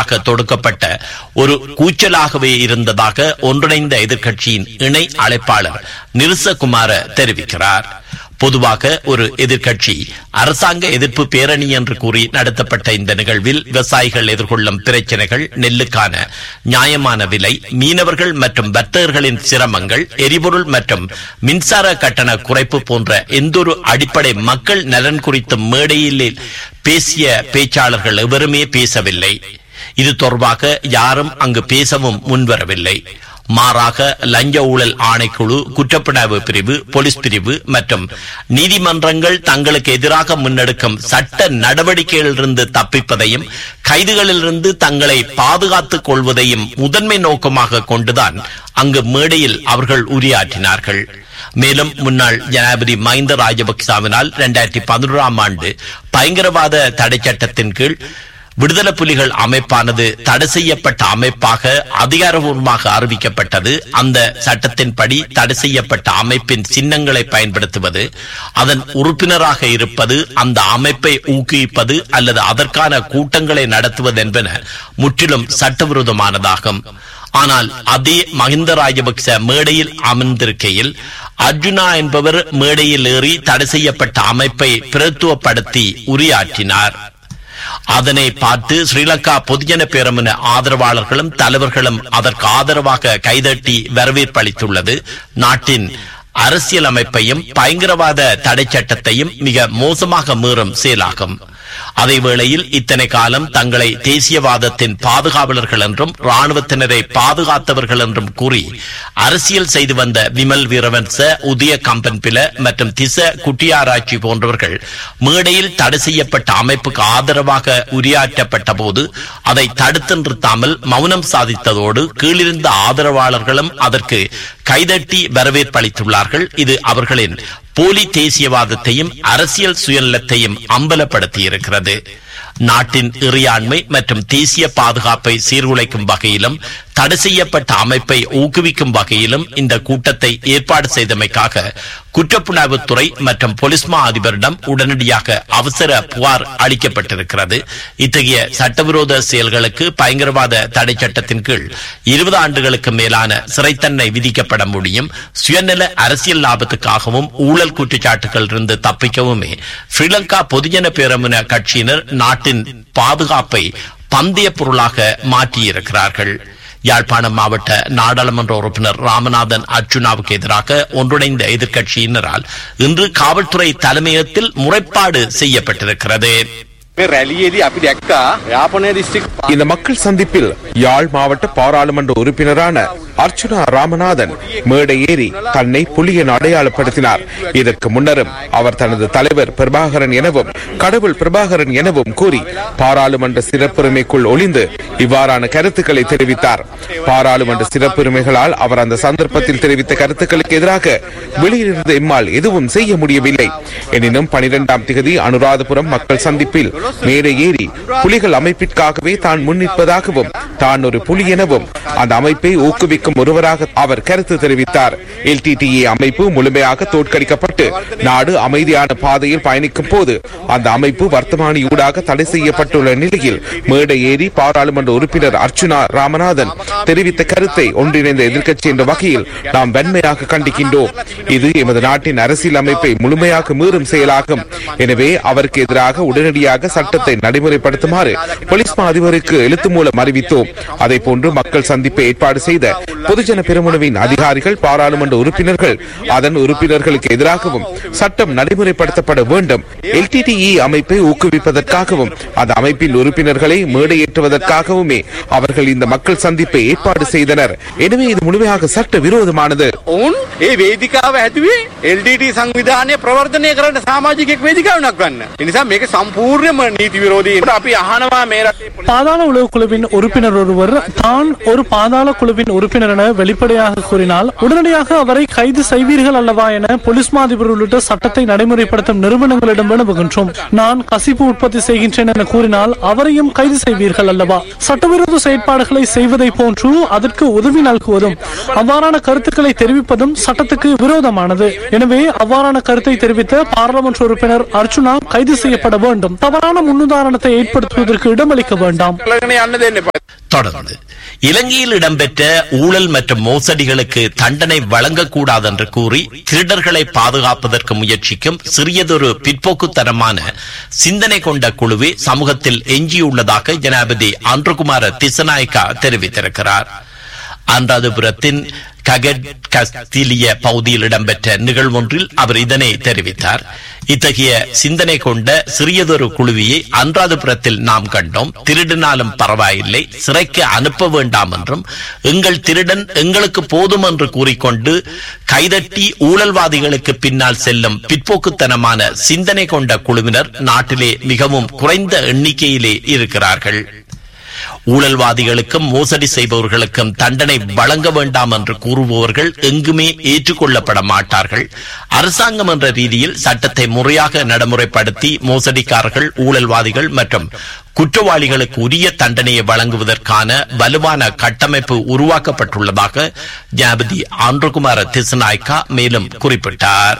எதிராக தொடுக்கப்பட்ட ஒரு கூச்சலாகவே இருந்ததாக ஒன்றிணைந்த எதிர்க்கட்சியின் இணை அழைப்பாளர் நிருசகுமார தெரிவிக்கிறார் பொதுவாக ஒரு எதிர்க்கட்சி அரசாங்க எதிர்ப்பு பேரணி என்று கூறி நடத்தப்பட்ட இந்த நிகழ்வில் விவசாயிகள் எதிர்கொள்ளும் பிரச்சனைகள் நெல்லுக்கான நியாயமான விலை மீனவர்கள் மற்றும் வர்த்தகர்களின் சிரமங்கள் எரிபொருள் மற்றும் மின்சார கட்டண குறைப்பு போன்ற எந்தொரு அடிப்படை மக்கள் நலன் குறித்த மேடையில் பேசிய பேச்சாளர்கள் எவருமே பேசவில்லை இது தொடர்பாக யாரும் அங்கு பேசவும் முன்வரவில்லை மாறாக லஞ்ச ஊழல் ஆணைக்குழு குற்றப்புலனாய்வு பிரிவு போலீஸ் பிரிவு மற்றும் நீதிமன்றங்கள் தங்களுக்கு எதிராக முன்னெடுக்கும் சட்ட நடவடிக்கைகளிலிருந்து தப்பிப்பதையும் கைதுகளிலிருந்து தங்களை பாதுகாத்துக் கொள்வதையும் முதன்மை நோக்கமாக கொண்டுதான் அங்கு மேடையில் அவர்கள் உரையாற்றினார்கள் மேலும் முன்னாள் ஜனாதிபதி மஹிந்த ராஜபக்சாவினால் இரண்டாயிரத்தி பதினோராம் ஆண்டு பயங்கரவாத தடை சட்டத்தின் கீழ் விடுதலை புலிகள் அமைப்பானது தடை செய்யப்பட்ட அமைப்பாக அதிகாரபூர்வமாக அறிவிக்கப்பட்டது அந்த சட்டத்தின்படி தடை செய்யப்பட்ட அமைப்பின் சின்னங்களை பயன்படுத்துவது அதன் உறுப்பினராக இருப்பது அந்த அமைப்பை ஊக்குவிப்பது அல்லது அதற்கான கூட்டங்களை நடத்துவது என்பன முற்றிலும் சட்டவிரோதமானதாகும் ஆனால் அதே மஹிந்த ராஜபக்ச மேடையில் அமர்ந்திருக்கையில் அர்ஜுனா என்பவர் மேடையில் ஏறி தடை செய்யப்பட்ட அமைப்பை பிரத்துவப்படுத்தி உரையாற்றினார் அதனை பார்த்து ஸ்ரீலங்கா பொதுஜன பேரமுன ஆதரவாளர்களும் தலைவர்களும் அதற்கு ஆதரவாக கைதட்டி வரவேற்பு அளித்துள்ளது நாட்டின் அரசியல் அமைப்பையும் பயங்கரவாத தடை சட்டத்தையும் மிக மோசமாக மீறும் செயலாகும் அதே வேளையில் இத்தனை காலம் தங்களை தேசியவாதத்தின் பாதுகாவலர்கள் என்றும் ராணுவத்தினரை பாதுகாத்தவர்கள் என்றும் கூறி அரசியல் செய்து வந்த விமல் வீரவன்ச உதய கம்பன்பில மற்றும் திச குட்டியாராய்ச்சி போன்றவர்கள் மேடையில் தடை செய்யப்பட்ட அமைப்புக்கு ஆதரவாக உரையாற்றப்பட்ட போது அதை தடுத்து நிறுத்தாமல் மௌனம் சாதித்ததோடு கீழிருந்த ஆதரவாளர்களும் அதற்கு கைதட்டி வரவேற்பு அளித்துள்ளார்கள் இது அவர்களின் போலி தேசியவாதத்தையும் அரசியல் சுயநலத்தையும் அம்பலப்படுத்தியிருக்கிறது நாட்டின் இறையாண்மை மற்றும் தேசிய பாதுகாப்பை சீர்குலைக்கும் வகையிலும் தடை செய்யப்பட்ட அமைப்பை ஊக்குவிக்கும் வகையிலும் இந்த கூட்டத்தை ஏற்பாடு செய்தமைக்காக குற்றப்புலனாய்வுத்துறை மற்றும் பொலிஸ்மா அதிபரிடம் உடனடியாக அவசர புகார் அளிக்கப்பட்டிருக்கிறது இத்தகைய சட்டவிரோத செயல்களுக்கு பயங்கரவாத தடை சட்டத்தின் கீழ் இருபது ஆண்டுகளுக்கு மேலான சிறைத்தண்டனை விதிக்கப்பட முடியும் சுயநல அரசியல் லாபத்துக்காகவும் ஊழல் குற்றச்சாட்டுகள் இருந்து தப்பிக்கவுமே ஸ்ரீலங்கா பொதுஜன பேரமுன கட்சியினர் நாட்டின் பாதுகாப்பை பந்தய பொருளாக மாற்றியிருக்கிறார்கள் யாழ்ப்பாணம் மாவட்ட நாடாளுமன்ற உறுப்பினர் ராமநாதன் அர்ச்சுனாவுக்கு எதிராக ஒன்றிணைந்த எதிர்க்கட்சியினரால் இன்று காவல்துறை தலைமையகத்தில் முறைப்பாடு செய்யப்பட்டிருக்கிறது මේ රැලියේදී අපි දැක්කා යාපනය දිස්ත්‍රික් இந்த மக்கள் சந்திப்பில் யாழ் மாவட்ட பாராளுமன்ற உறுப்பினரான அர்ச்சுனா ராமநாதன் மேடை ஏறி தன்னை புலியன் அடையாளப்படுத்தினார் இதற்கு முன்னரும் அவர் தனது தலைவர் பிரபாகரன் எனவும் கடவுள் பிரபாகரன் எனவும் கூறி பாராளுமன்ற சிறப்புரிமைக்குள் ஒளிந்து இவ்வாறான கருத்துக்களை தெரிவித்தார் பாராளுமன்ற சிறப்புரிமைகளால் அவர் அந்த சந்தர்ப்பத்தில் தெரிவித்த கருத்துக்களுக்கு எதிராக வெளியிலிருந்து எம்மால் எதுவும் செய்ய முடியவில்லை எனினும் பனிரெண்டாம் திகதி அனுராதபுரம் மக்கள் சந்திப்பில் மேடை ஏறி புலிகள் அமைப்பிற்காகவே தான் முன்னிற்பதாகவும் தான் ஒரு புலி எனவும் அந்த அமைப்பை ஊக்குவிக்கும் ஒருவராக அவர் கருத்து தெரிவித்தார் எல்டிடிஏ அமைப்பு முழுமையாக தோற்கடிக்கப்பட்டு நாடு அமைதியான பாதையில் பயணிக்கும் போது அந்த அமைப்பு வர்த்தமானியூடாக தடை செய்யப்பட்டுள்ள நிலையில் மேடை ஏறி பாராளுமன்ற உறுப்பினர் அர்ச்சுனா ராமநாதன் தெரிவித்த கருத்தை ஒன்றிணைந்த எதிர்க்கட்சி என்ற வகையில் நாம் வன்மையாக கண்டிக்கின்றோம் இது எமது நாட்டின் அரசியல் அமைப்பை முழுமையாக மீறும் செயலாகும் எனவே அவருக்கு எதிராக உடனடியாக சட்டத்தை நடைமுறைப்படுத்துமாறு போலீஸ் மா அதிபருக்கு எழுத்து மூலம் அறிவித்தோம் அதே போன்று மக்கள் சந்திப்பை ஏற்பாடு செய்த பொதுஜன பெருமனவின் அதிகாரிகள் பாராளுமன்ற உறுப்பினர்கள் அதன் உறுப்பினர்களுக்கு எதிராகவும் சட்டம் நடைமுறைப்படுத்தப்பட வேண்டும் எல்டிடிஇ அமைப்பை ஊக்குவிப்பதற்காகவும் அந்த அமைப்பின் உறுப்பினர்களை மேடையேற்றுவதற்காகவுமே அவர்கள் இந்த மக்கள் சந்திப்பை ஏற்பாடு செய்தனர் எனவே இது முழுமையாக சட்ட விரோதமானது ඔවුන් ඒ වේදිකාව ඇතුවේ LDT සංවිධානය ප්‍රවර්ධනය කරන්න සාමාජිකෙක් වේදිකාවනක් ගන්න. එනිසා මේක සම්පූර්ණයම නීති විරෝධී. අපි අහනවා මේ රටේ பாதாள உளவு குழுவின் உறுப்பினர் ஒருவர் தான் ஒரு பாதாள குழுவின் உறுப்பினர் உறுப்பினர் என வெளிப்படையாக கூறினால் உடனடியாக அவரை கைது செய்வீர்கள் அல்லவா என போலீஸ் மாதிபர் உள்ளிட்ட சட்டத்தை நடைமுறைப்படுத்தும் நிறுவனங்களிடம் வினவுகின்றோம் நான் கசிப்பு உற்பத்தி செய்கின்றேன் என கூறினால் அவரையும் கைது செய்வீர்கள் அல்லவா சட்டவிரோத செயற்பாடுகளை செய்வதை போன்று அதற்கு உதவி நல்குவதும் அவ்வாறான கருத்துக்களை தெரிவிப்பதும் சட்டத்துக்கு விரோதமானது எனவே அவ்வாறான கருத்தை தெரிவித்த பாராளுமன்ற உறுப்பினர் அர்ச்சுனா கைது செய்யப்பட வேண்டும் தவறான முன்னுதாரணத்தை ஏற்படுத்துவதற்கு இடமளிக்க வேண்டாம் කළගෙන යන්න දෙන්න එපා. தொடர்ந்து இலங்கையில் இடம்பெற்ற ஊழல் மற்றும் மோசடிகளுக்கு தண்டனை வழங்கக்கூடாது என்று கூறி திருடர்களை பாதுகாப்பதற்கு முயற்சிக்கும் சிறியதொரு பிற்போக்குத்தனமான சிந்தனை கொண்ட குழுவே சமூகத்தில் எஞ்சியுள்ளதாக ஜனாதிபதி அன்றுகுமார திசநாயக்கா தெரிவித்திருக்கிறார் அன்றாதபுரத்தின் ககட் கஸ்திலிய பகுதியில் இடம்பெற்ற நிகழ்வொன்றில் அவர் இதனை தெரிவித்தார் இத்தகைய சிந்தனை கொண்ட சிறியதொரு குழுவியை அன்றாதபுரத்தில் நாம் கண்டோம் திருடினாலும் பரவாயில்லை சிறைக்கு அனுப்ப வேண்டாம் என்றும் எங்கள் திருடன் எங்களுக்கு போதும் என்று கூறிக்கொண்டு கைதட்டி ஊழல்வாதிகளுக்கு பின்னால் செல்லும் பிற்போக்குத்தனமான சிந்தனை கொண்ட குழுவினர் நாட்டிலே மிகவும் குறைந்த எண்ணிக்கையிலே இருக்கிறார்கள் ஊழல்வாதிகளுக்கும் மோசடி செய்பவர்களுக்கும் தண்டனை வழங்க வேண்டாம் என்று கூறுபவர்கள் எங்குமே ஏற்றுக்கொள்ளப்பட மாட்டார்கள் அரசாங்கம் என்ற ரீதியில் சட்டத்தை முறையாக நடைமுறைப்படுத்தி மோசடிக்காரர்கள் ஊழல்வாதிகள் மற்றும் குற்றவாளிகளுக்கு உரிய தண்டனையை வழங்குவதற்கான வலுவான கட்டமைப்பு உருவாக்கப்பட்டுள்ளதாக ஜனாபதி ஆந்திரகுமார திசுநாய்க்கா மேலும் குறிப்பிட்டார்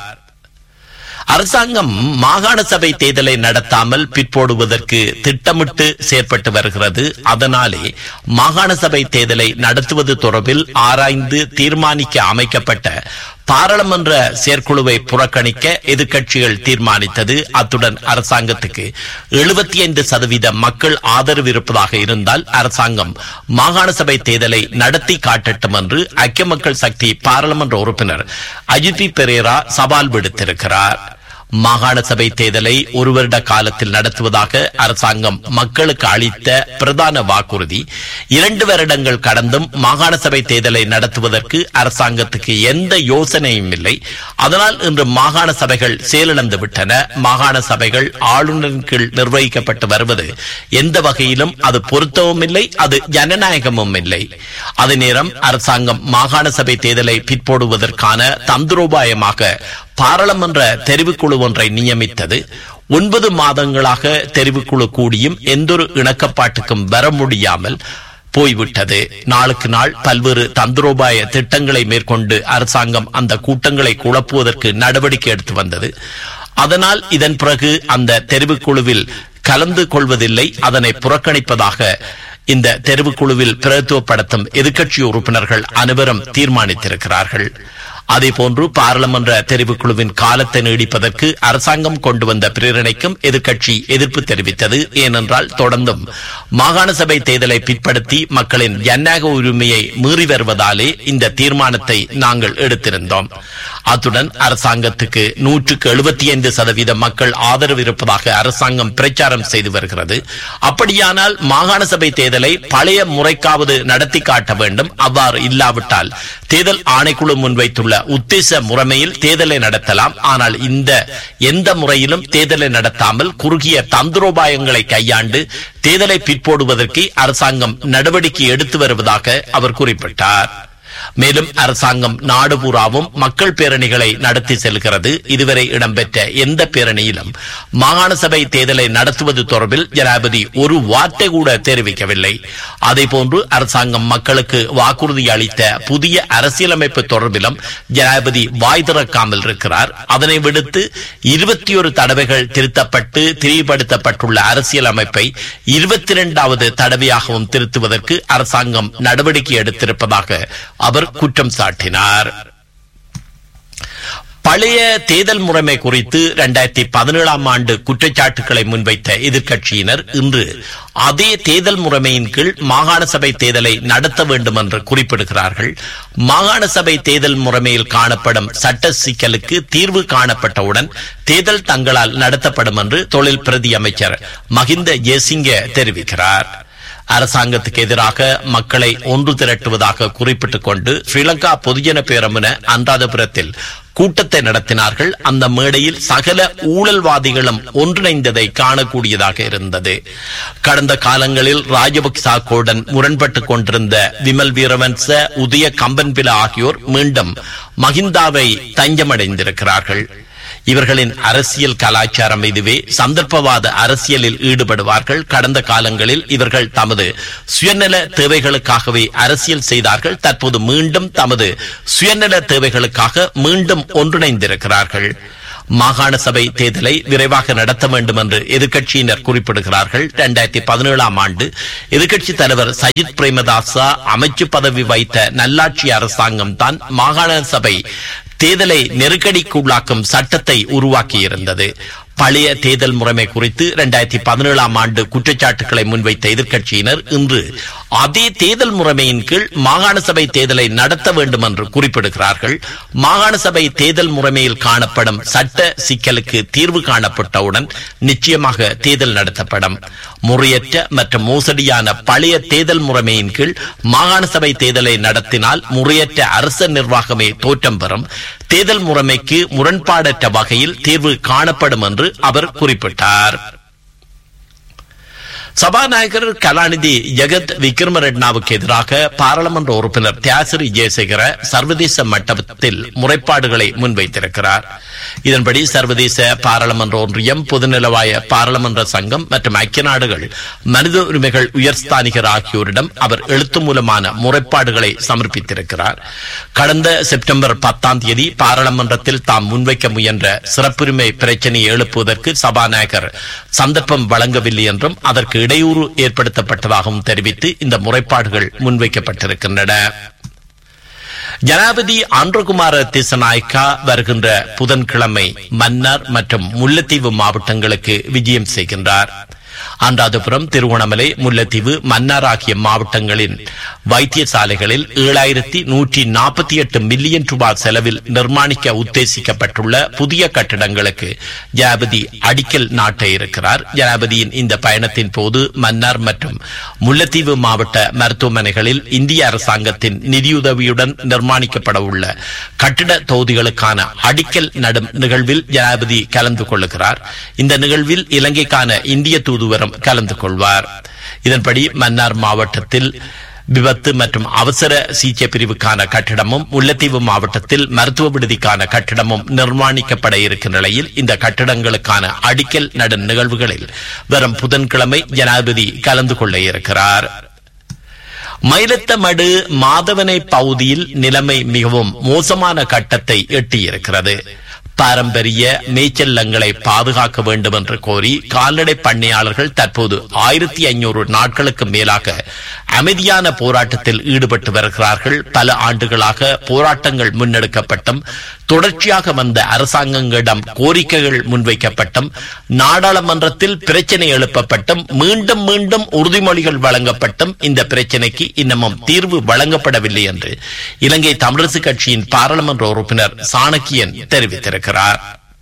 அரசாங்கம் மாகாண சபை தேர்தலை நடத்தாமல் பிற்போடுவதற்கு திட்டமிட்டு செயற்பட்டு வருகிறது அதனாலே மாகாண சபை தேர்தலை நடத்துவது தொடர்பில் ஆராய்ந்து தீர்மானிக்க அமைக்கப்பட்ட பாராளுமன்ற செயற்குழுவை புறக்கணிக்க எதிர்க்கட்சிகள் தீர்மானித்தது அத்துடன் அரசாங்கத்துக்கு எழுபத்தி ஐந்து சதவீத மக்கள் ஆதரவு இருப்பதாக இருந்தால் அரசாங்கம் மாகாண சபை தேர்தலை நடத்தி காட்டட்டும் என்று ஐக்கிய மக்கள் சக்தி பாராளுமன்ற உறுப்பினர் அஜித் பெரேரா சவால் விடுத்திருக்கிறார் மாகாண சபை தேர்தலை ஒரு வருட காலத்தில் நடத்துவதாக அரசாங்கம் மக்களுக்கு அளித்த பிரதான வாக்குறுதி இரண்டு வருடங்கள் கடந்தும் மாகாண சபை தேர்தலை நடத்துவதற்கு அரசாங்கத்துக்கு எந்த யோசனையும் இல்லை அதனால் இன்று மாகாண சபைகள் செயலிழந்து விட்டன மாகாண சபைகள் ஆளுநரின் கீழ் நிர்வகிக்கப்பட்டு வருவது எந்த வகையிலும் அது பொருத்தமும் இல்லை அது ஜனநாயகமும் இல்லை அதே நேரம் அரசாங்கம் மாகாண சபை தேர்தலை பிற்போடுவதற்கான தந்திரோபாயமாக பாராளுமன்ற தெரிவுக்குழு ஒன்றை நியமித்தது ஒன்பது மாதங்களாக தெரிவுக்குழு கூடியும் எந்தொரு இணக்கப்பாட்டுக்கும் வர முடியாமல் போய்விட்டது நாளுக்கு நாள் பல்வேறு தந்திரோபாய திட்டங்களை மேற்கொண்டு அரசாங்கம் அந்த கூட்டங்களை குழப்புவதற்கு நடவடிக்கை எடுத்து வந்தது அதனால் இதன் பிறகு அந்த தெரிவுக்குழுவில் கலந்து கொள்வதில்லை அதனை புறக்கணிப்பதாக இந்த தெரிவுக்குழுவில் பிரதித்துவப்படுத்தும் எதிர்க்கட்சி உறுப்பினர்கள் அனைவரும் தீர்மானித்திருக்கிறார்கள் அதேபோன்று பாராளுமன்ற தெரிவுக்குழுவின் காலத்தை நீடிப்பதற்கு அரசாங்கம் கொண்டு வந்த பிரேரணைக்கும் எதிர்க்கட்சி எதிர்ப்பு தெரிவித்தது ஏனென்றால் தொடர்ந்தும் மாகாண சபை தேர்தலை பிற்படுத்தி மக்களின் ஜனநாயக உரிமையை மீறி வருவதாலே இந்த தீர்மானத்தை நாங்கள் எடுத்திருந்தோம் அத்துடன் அரசாங்கத்துக்கு நூற்றுக்கு எழுபத்தி ஐந்து சதவீத மக்கள் ஆதரவு இருப்பதாக அரசாங்கம் பிரச்சாரம் செய்து வருகிறது அப்படியானால் மாகாண சபை தேர்தலை பழைய முறைக்காவது நடத்தி காட்ட வேண்டும் அவ்வாறு இல்லாவிட்டால் தேர்தல் ஆணைக்குழு முன்வைத்துள்ள உத்தேச முறைமையில் தேர்தலை நடத்தலாம் ஆனால் இந்த எந்த முறையிலும் தேர்தலை நடத்தாமல் குறுகிய தந்திரோபாயங்களை கையாண்டு தேர்தலை பிற்போடுவதற்கு அரசாங்கம் நடவடிக்கை எடுத்து வருவதாக அவர் குறிப்பிட்டார் மேலும் அரசாங்கம் நாடு பூராவும் மக்கள் பேரணிகளை நடத்தி செல்கிறது இதுவரை இடம்பெற்ற எந்த பேரணியிலும் மாகாண சபை தேர்தலை நடத்துவது தொடர்பில் ஜனாதிபதி ஒரு வார்த்தை கூட தெரிவிக்கவில்லை அதேபோன்று அரசாங்கம் மக்களுக்கு வாக்குறுதி அளித்த புதிய அரசியலமைப்பு தொடர்பிலும் ஜனாதிபதி வாய் திறக்காமல் இருக்கிறார் அதனை விடுத்து இருபத்தி ஒரு தடவைகள் திருத்தப்பட்டு திரிவுபடுத்தப்பட்டுள்ள அரசியலமைப்பை இருபத்தி இரண்டாவது தடவையாகவும் திருத்துவதற்கு அரசாங்கம் நடவடிக்கை எடுத்திருப்பதாக அவர் குற்றம் சாட்டினார் பழைய தேர்தல் முறைமை குறித்து இரண்டாயிரத்தி பதினேழாம் ஆண்டு குற்றச்சாட்டுகளை முன்வைத்த எதிர்க்கட்சியினர் இன்று அதே தேர்தல் முறைமையின் கீழ் மாகாண சபை தேர்தலை நடத்த வேண்டும் என்று குறிப்பிடுகிறார்கள் மாகாண சபை தேர்தல் முறைமையில் காணப்படும் சட்ட சிக்கலுக்கு தீர்வு காணப்பட்டவுடன் தேர்தல் தங்களால் நடத்தப்படும் என்று தொழில் பிரதி அமைச்சர் மகிந்த ஜெயசிங்க தெரிவிக்கிறார் அரசாங்கத்துக்கு எதிராக மக்களை ஒன்று திரட்டுவதாக குறிப்பிட்டுக் கொண்டு ஸ்ரீலங்கா பொதுஜன பேரமுன அன்றாதபுரத்தில் கூட்டத்தை நடத்தினார்கள் அந்த மேடையில் சகல ஊழல்வாதிகளும் ஒன்றிணைந்ததை காணக்கூடியதாக இருந்தது கடந்த காலங்களில் ராஜபக்சாக்களுடன் முரண்பட்டுக் கொண்டிருந்த விமல் வீரவன்ச உதய கம்பன்பில ஆகியோர் மீண்டும் மஹிந்தாவை தஞ்சமடைந்திருக்கிறார்கள் இவர்களின் அரசியல் கலாச்சாரம் இதுவே சந்தர்ப்பவாத அரசியலில் ஈடுபடுவார்கள் கடந்த காலங்களில் இவர்கள் தமது சுயநல தேவைகளுக்காகவே அரசியல் செய்தார்கள் தற்போது மீண்டும் தமது சுயநல தேவைகளுக்காக மீண்டும் ஒன்றிணைந்திருக்கிறார்கள் மாகாண சபை தேர்தலை விரைவாக நடத்த வேண்டும் என்று எதிர்க்கட்சியினர் குறிப்பிடுகிறார்கள் இரண்டாயிரத்தி பதினேழாம் ஆண்டு எதிர்க்கட்சி தலைவர் சஜித் பிரேமதாசா அமைச்சு பதவி வைத்த நல்லாட்சி அரசாங்கம் தான் மாகாண சபை தேர்தலை நெருக்கடிக்குள்ளாக்கும் சட்டத்தை உருவாக்கியிருந்தது பழைய தேர்தல் முறைமை குறித்து இரண்டாயிரத்தி பதினேழாம் ஆண்டு குற்றச்சாட்டுகளை முன்வைத்த எதிர்க்கட்சியினர் இன்று அதே தேர்தல் முறைமையின் கீழ் மாகாண சபை தேர்தலை நடத்த வேண்டும் என்று குறிப்பிடுகிறார்கள் மாகாண சபை தேர்தல் முறைமையில் காணப்படும் சட்ட சிக்கலுக்கு தீர்வு காணப்பட்டவுடன் நிச்சயமாக தேர்தல் நடத்தப்படும் முறையற்ற மற்றும் மோசடியான பழைய தேர்தல் முறைமையின் கீழ் மாகாண சபை தேர்தலை நடத்தினால் முறையற்ற அரச நிர்வாகமே தோற்றம் பெறும் தேர்தல் முறைமைக்கு முரண்பாடற்ற வகையில் தீர்வு காணப்படும் என்று அவர் குறிப்பிட்டார் சபாநாயகர் கலாநிதி ஜெகத் விக்ரமரெட்னாவுக்கு எதிராக பாராளுமன்ற உறுப்பினர் தியாசிரி ஜெயசேகர சர்வதேச மட்டத்தில் முறைப்பாடுகளை முன்வைத்திருக்கிறார் இதன்படி சர்வதேச பாராளுமன்ற ஒன்றியம் பொதுநலவாய பாராளுமன்ற சங்கம் மற்றும் ஐக்கிய நாடுகள் மனித உரிமைகள் உயர்ஸ்தானிகர் ஆகியோரிடம் அவர் எழுத்து மூலமான முறைப்பாடுகளை சமர்ப்பித்திருக்கிறார் கடந்த செப்டம்பர் பத்தாம் தேதி பாராளுமன்றத்தில் தாம் முன்வைக்க முயன்ற சிறப்புரிமை பிரச்சனையை எழுப்புவதற்கு சபாநாயகர் சந்தர்ப்பம் வழங்கவில்லை என்றும் அதற்கு இடையூறு ஏற்படுத்தப்பட்டதாகவும் தெரிவித்து இந்த முறைப்பாடுகள் முன்வைக்கப்பட்டிருக்கின்றன ஜனாபதி ஆந்திரகுமார திசநாயக்கா வருகின்ற புதன்கிழமை மன்னார் மற்றும் முல்லைத்தீவு மாவட்டங்களுக்கு விஜயம் செய்கின்றார் அனுராதபுரம் திருவண்ணாமலை முல்லைத்தீவு மன்னார் ஆகிய மாவட்டங்களின் வைத்தியசாலைகளில் ஏழாயிரத்தி நூற்றி நாற்பத்தி எட்டு மில்லியன் ரூபாய் செலவில் நிர்மாணிக்க உத்தேசிக்கப்பட்டுள்ள புதிய கட்டிடங்களுக்கு ஜனாபதி அடிக்கல் நாட்ட இருக்கிறார் ஜனாபதியின் இந்த பயணத்தின் போது மன்னார் மற்றும் முல்லைத்தீவு மாவட்ட மருத்துவமனைகளில் இந்திய அரசாங்கத்தின் நிதியுதவியுடன் நிர்மாணிக்கப்பட உள்ள கட்டிட தொகுதிகளுக்கான அடிக்கல் நடும் நிகழ்வில் ஜனாபதி கலந்து கொள்ளுகிறார் இந்த நிகழ்வில் இலங்கைக்கான இந்திய தூதுவரம் கலந்து கொள்வார் இதன்படி மன்னார் மாவட்டத்தில் விபத்து மற்றும் அவசர சிகிச்சை பிரிவுக்கான கட்டிடமும் முல்லைத்தீவு மாவட்டத்தில் மருத்துவ விடுதிக்கான கட்டிடமும் நிர்மாணிக்கப்பட இருக்கும் நிலையில் இந்த கட்டிடங்களுக்கான அடிக்கல் நடும் நிகழ்வுகளில் வரும் புதன்கிழமை ஜனாதிபதி கலந்து கொள்ள இருக்கிறார் மயிலத்தமடு மாதவனை பகுதியில் நிலைமை மிகவும் மோசமான கட்டத்தை எட்டியிருக்கிறது பாரம்பரிய மேய்ச்சல்லங்களை பாதுகாக்க வேண்டும் என்று கோரி கால்நடை பண்ணையாளர்கள் தற்போது ஆயிரத்தி ஐநூறு நாட்களுக்கு மேலாக அமைதியான போராட்டத்தில் ஈடுபட்டு வருகிறார்கள் பல ஆண்டுகளாக போராட்டங்கள் முன்னெடுக்கப்பட்டும் தொடர்ச்சியாக வந்த அரசாங்கங்களிடம் கோரிக்கைகள் முன்வைக்கப்பட்டும் நாடாளுமன்றத்தில் பிரச்சனை எழுப்பப்பட்டும் மீண்டும் மீண்டும் உறுதிமொழிகள் வழங்கப்பட்டும் இந்த பிரச்சனைக்கு இன்னமும் தீர்வு வழங்கப்படவில்லை என்று இலங்கை தமிழரசு கட்சியின் பாராளுமன்ற உறுப்பினர் சாணக்கியன் தெரிவித்திருக்கிறார்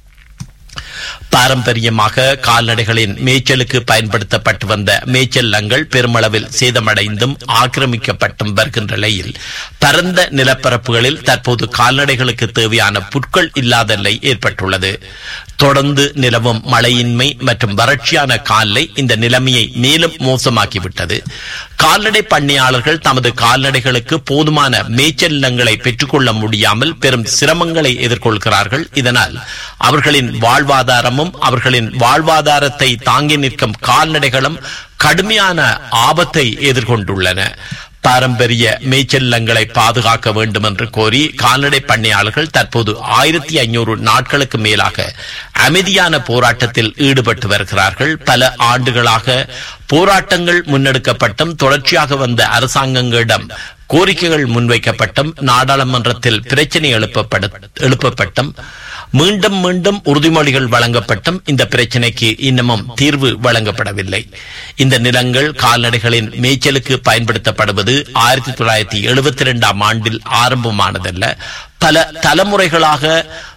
பாரம்பரியமாக கால்நடைகளின் மேய்ச்சலுக்கு பயன்படுத்தப்பட்டு வந்த மேய்ச்சல்லங்கள் பெருமளவில் சேதமடைந்தும் ஆக்கிரமிக்கப்பட்டும் வருகின்ற நிலையில் பரந்த நிலப்பரப்புகளில் தற்போது கால்நடைகளுக்கு தேவையான புட்கள் இல்லாத நிலை ஏற்பட்டுள்ளது தொடர்ந்து நிலவும் மழையின்மை மற்றும் வறட்சியான காலை இந்த நிலைமையை மேலும் மோசமாக்கிவிட்டது கால்நடை பண்ணையாளர்கள் தமது கால்நடைகளுக்கு போதுமான மேய்ச்சல் நிலங்களை பெற்றுக்கொள்ள முடியாமல் பெரும் சிரமங்களை எதிர்கொள்கிறார்கள் இதனால் அவர்களின் வாழ்வாதாரமும் அவர்களின் வாழ்வாதாரத்தை தாங்கி நிற்கும் கால்நடைகளும் கடுமையான ஆபத்தை எதிர்கொண்டுள்ளன பாரம்பரிய மேய்ச்சல்லங்களை பாதுகாக்க வேண்டும் என்று கோரி கால்நடை பண்ணையாளர்கள் தற்போது ஆயிரத்தி ஐநூறு நாட்களுக்கு மேலாக அமைதியான போராட்டத்தில் ஈடுபட்டு வருகிறார்கள் பல ஆண்டுகளாக போராட்டங்கள் முன்னெடுக்கப்பட்டும் தொடர்ச்சியாக வந்த அரசாங்கங்களிடம் கோரிக்கைகள் முன்வைக்கப்பட்டும் நாடாளுமன்றத்தில் பிரச்சனை எழுப்பப்பட எழுப்பப்பட்டும் மீண்டும் மீண்டும் உறுதிமொழிகள் வழங்கப்பட்டும் இந்த பிரச்சனைக்கு இன்னமும் தீர்வு வழங்கப்படவில்லை இந்த நிலங்கள் கால்நடைகளின் மேய்ச்சலுக்கு பயன்படுத்தப்படுவது ஆயிரத்தி தொள்ளாயிரத்தி எழுபத்தி இரண்டாம் ஆண்டில் ஆரம்பமானதல்ல பல தலைமுறைகளாக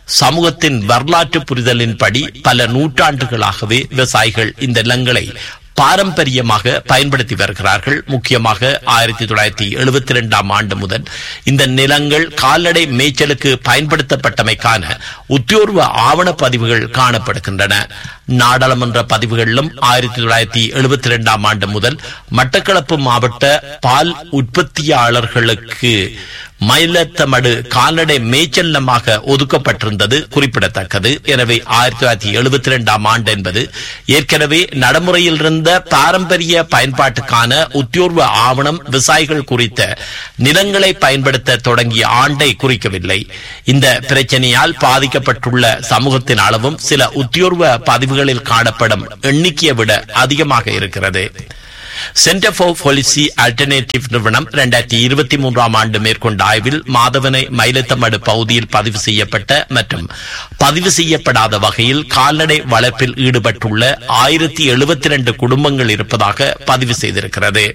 சமூகத்தின் வரலாற்று புரிதலின்படி பல நூற்றாண்டுகளாகவே விவசாயிகள் இந்த நிலங்களை பாரம்பரியமாக பயன்படுத்தி வருகிறார்கள் முக்கியமாக ஆயிரத்தி தொள்ளாயிரத்தி எழுபத்தி இரண்டாம் ஆண்டு முதல் இந்த நிலங்கள் கால்நடை மேய்ச்சலுக்கு பயன்படுத்தப்பட்டமைக்கான உத்தியோர்வ ஆவண பதிவுகள் காணப்படுகின்றன நாடாளுமன்ற பதிவுகளிலும் ஆயிரத்தி தொள்ளாயிரத்தி எழுபத்தி இரண்டாம் ஆண்டு முதல் மட்டக்களப்பு மாவட்ட பால் உற்பத்தியாளர்களுக்கு மயிலத்தமடு கால்நடை மேய்ச்சல் நிலமாக ஒதுக்கப்பட்டிருந்தது குறிப்பிடத்தக்கது எனவே ஆயிரத்தி தொள்ளாயிரத்தி எழுபத்தி இரண்டாம் ஆண்டு என்பது ஏற்கனவே நடைமுறையில் இருந்த பாரம்பரிய பயன்பாட்டுக்கான உத்தியோர்வ ஆவணம் விவசாயிகள் குறித்த நிலங்களை பயன்படுத்த தொடங்கிய ஆண்டை குறிக்கவில்லை இந்த பிரச்சனையால் பாதிக்கப்பட்டுள்ள சமூகத்தின் அளவும் சில உத்தியோர்வ பதிவுகளில் காணப்படும் எண்ணிக்கையை விட அதிகமாக இருக்கிறது சென்டர் ஃபார் பாலிசி அல்டர்னேட்டிவ் நிறுவனம் இரண்டாயிரத்தி இருபத்தி மூன்றாம் ஆண்டு மேற்கொண்ட ஆய்வில் மாதவனை மயிலத்தமடு பகுதியில் பதிவு செய்யப்பட்ட மற்றும் பதிவு செய்யப்படாத வகையில் கால்நடை வளர்ப்பில் ஈடுபட்டுள்ள ஆயிரத்தி எழுபத்தி இரண்டு குடும்பங்கள் இருப்பதாக பதிவு செய்திருக்கிறது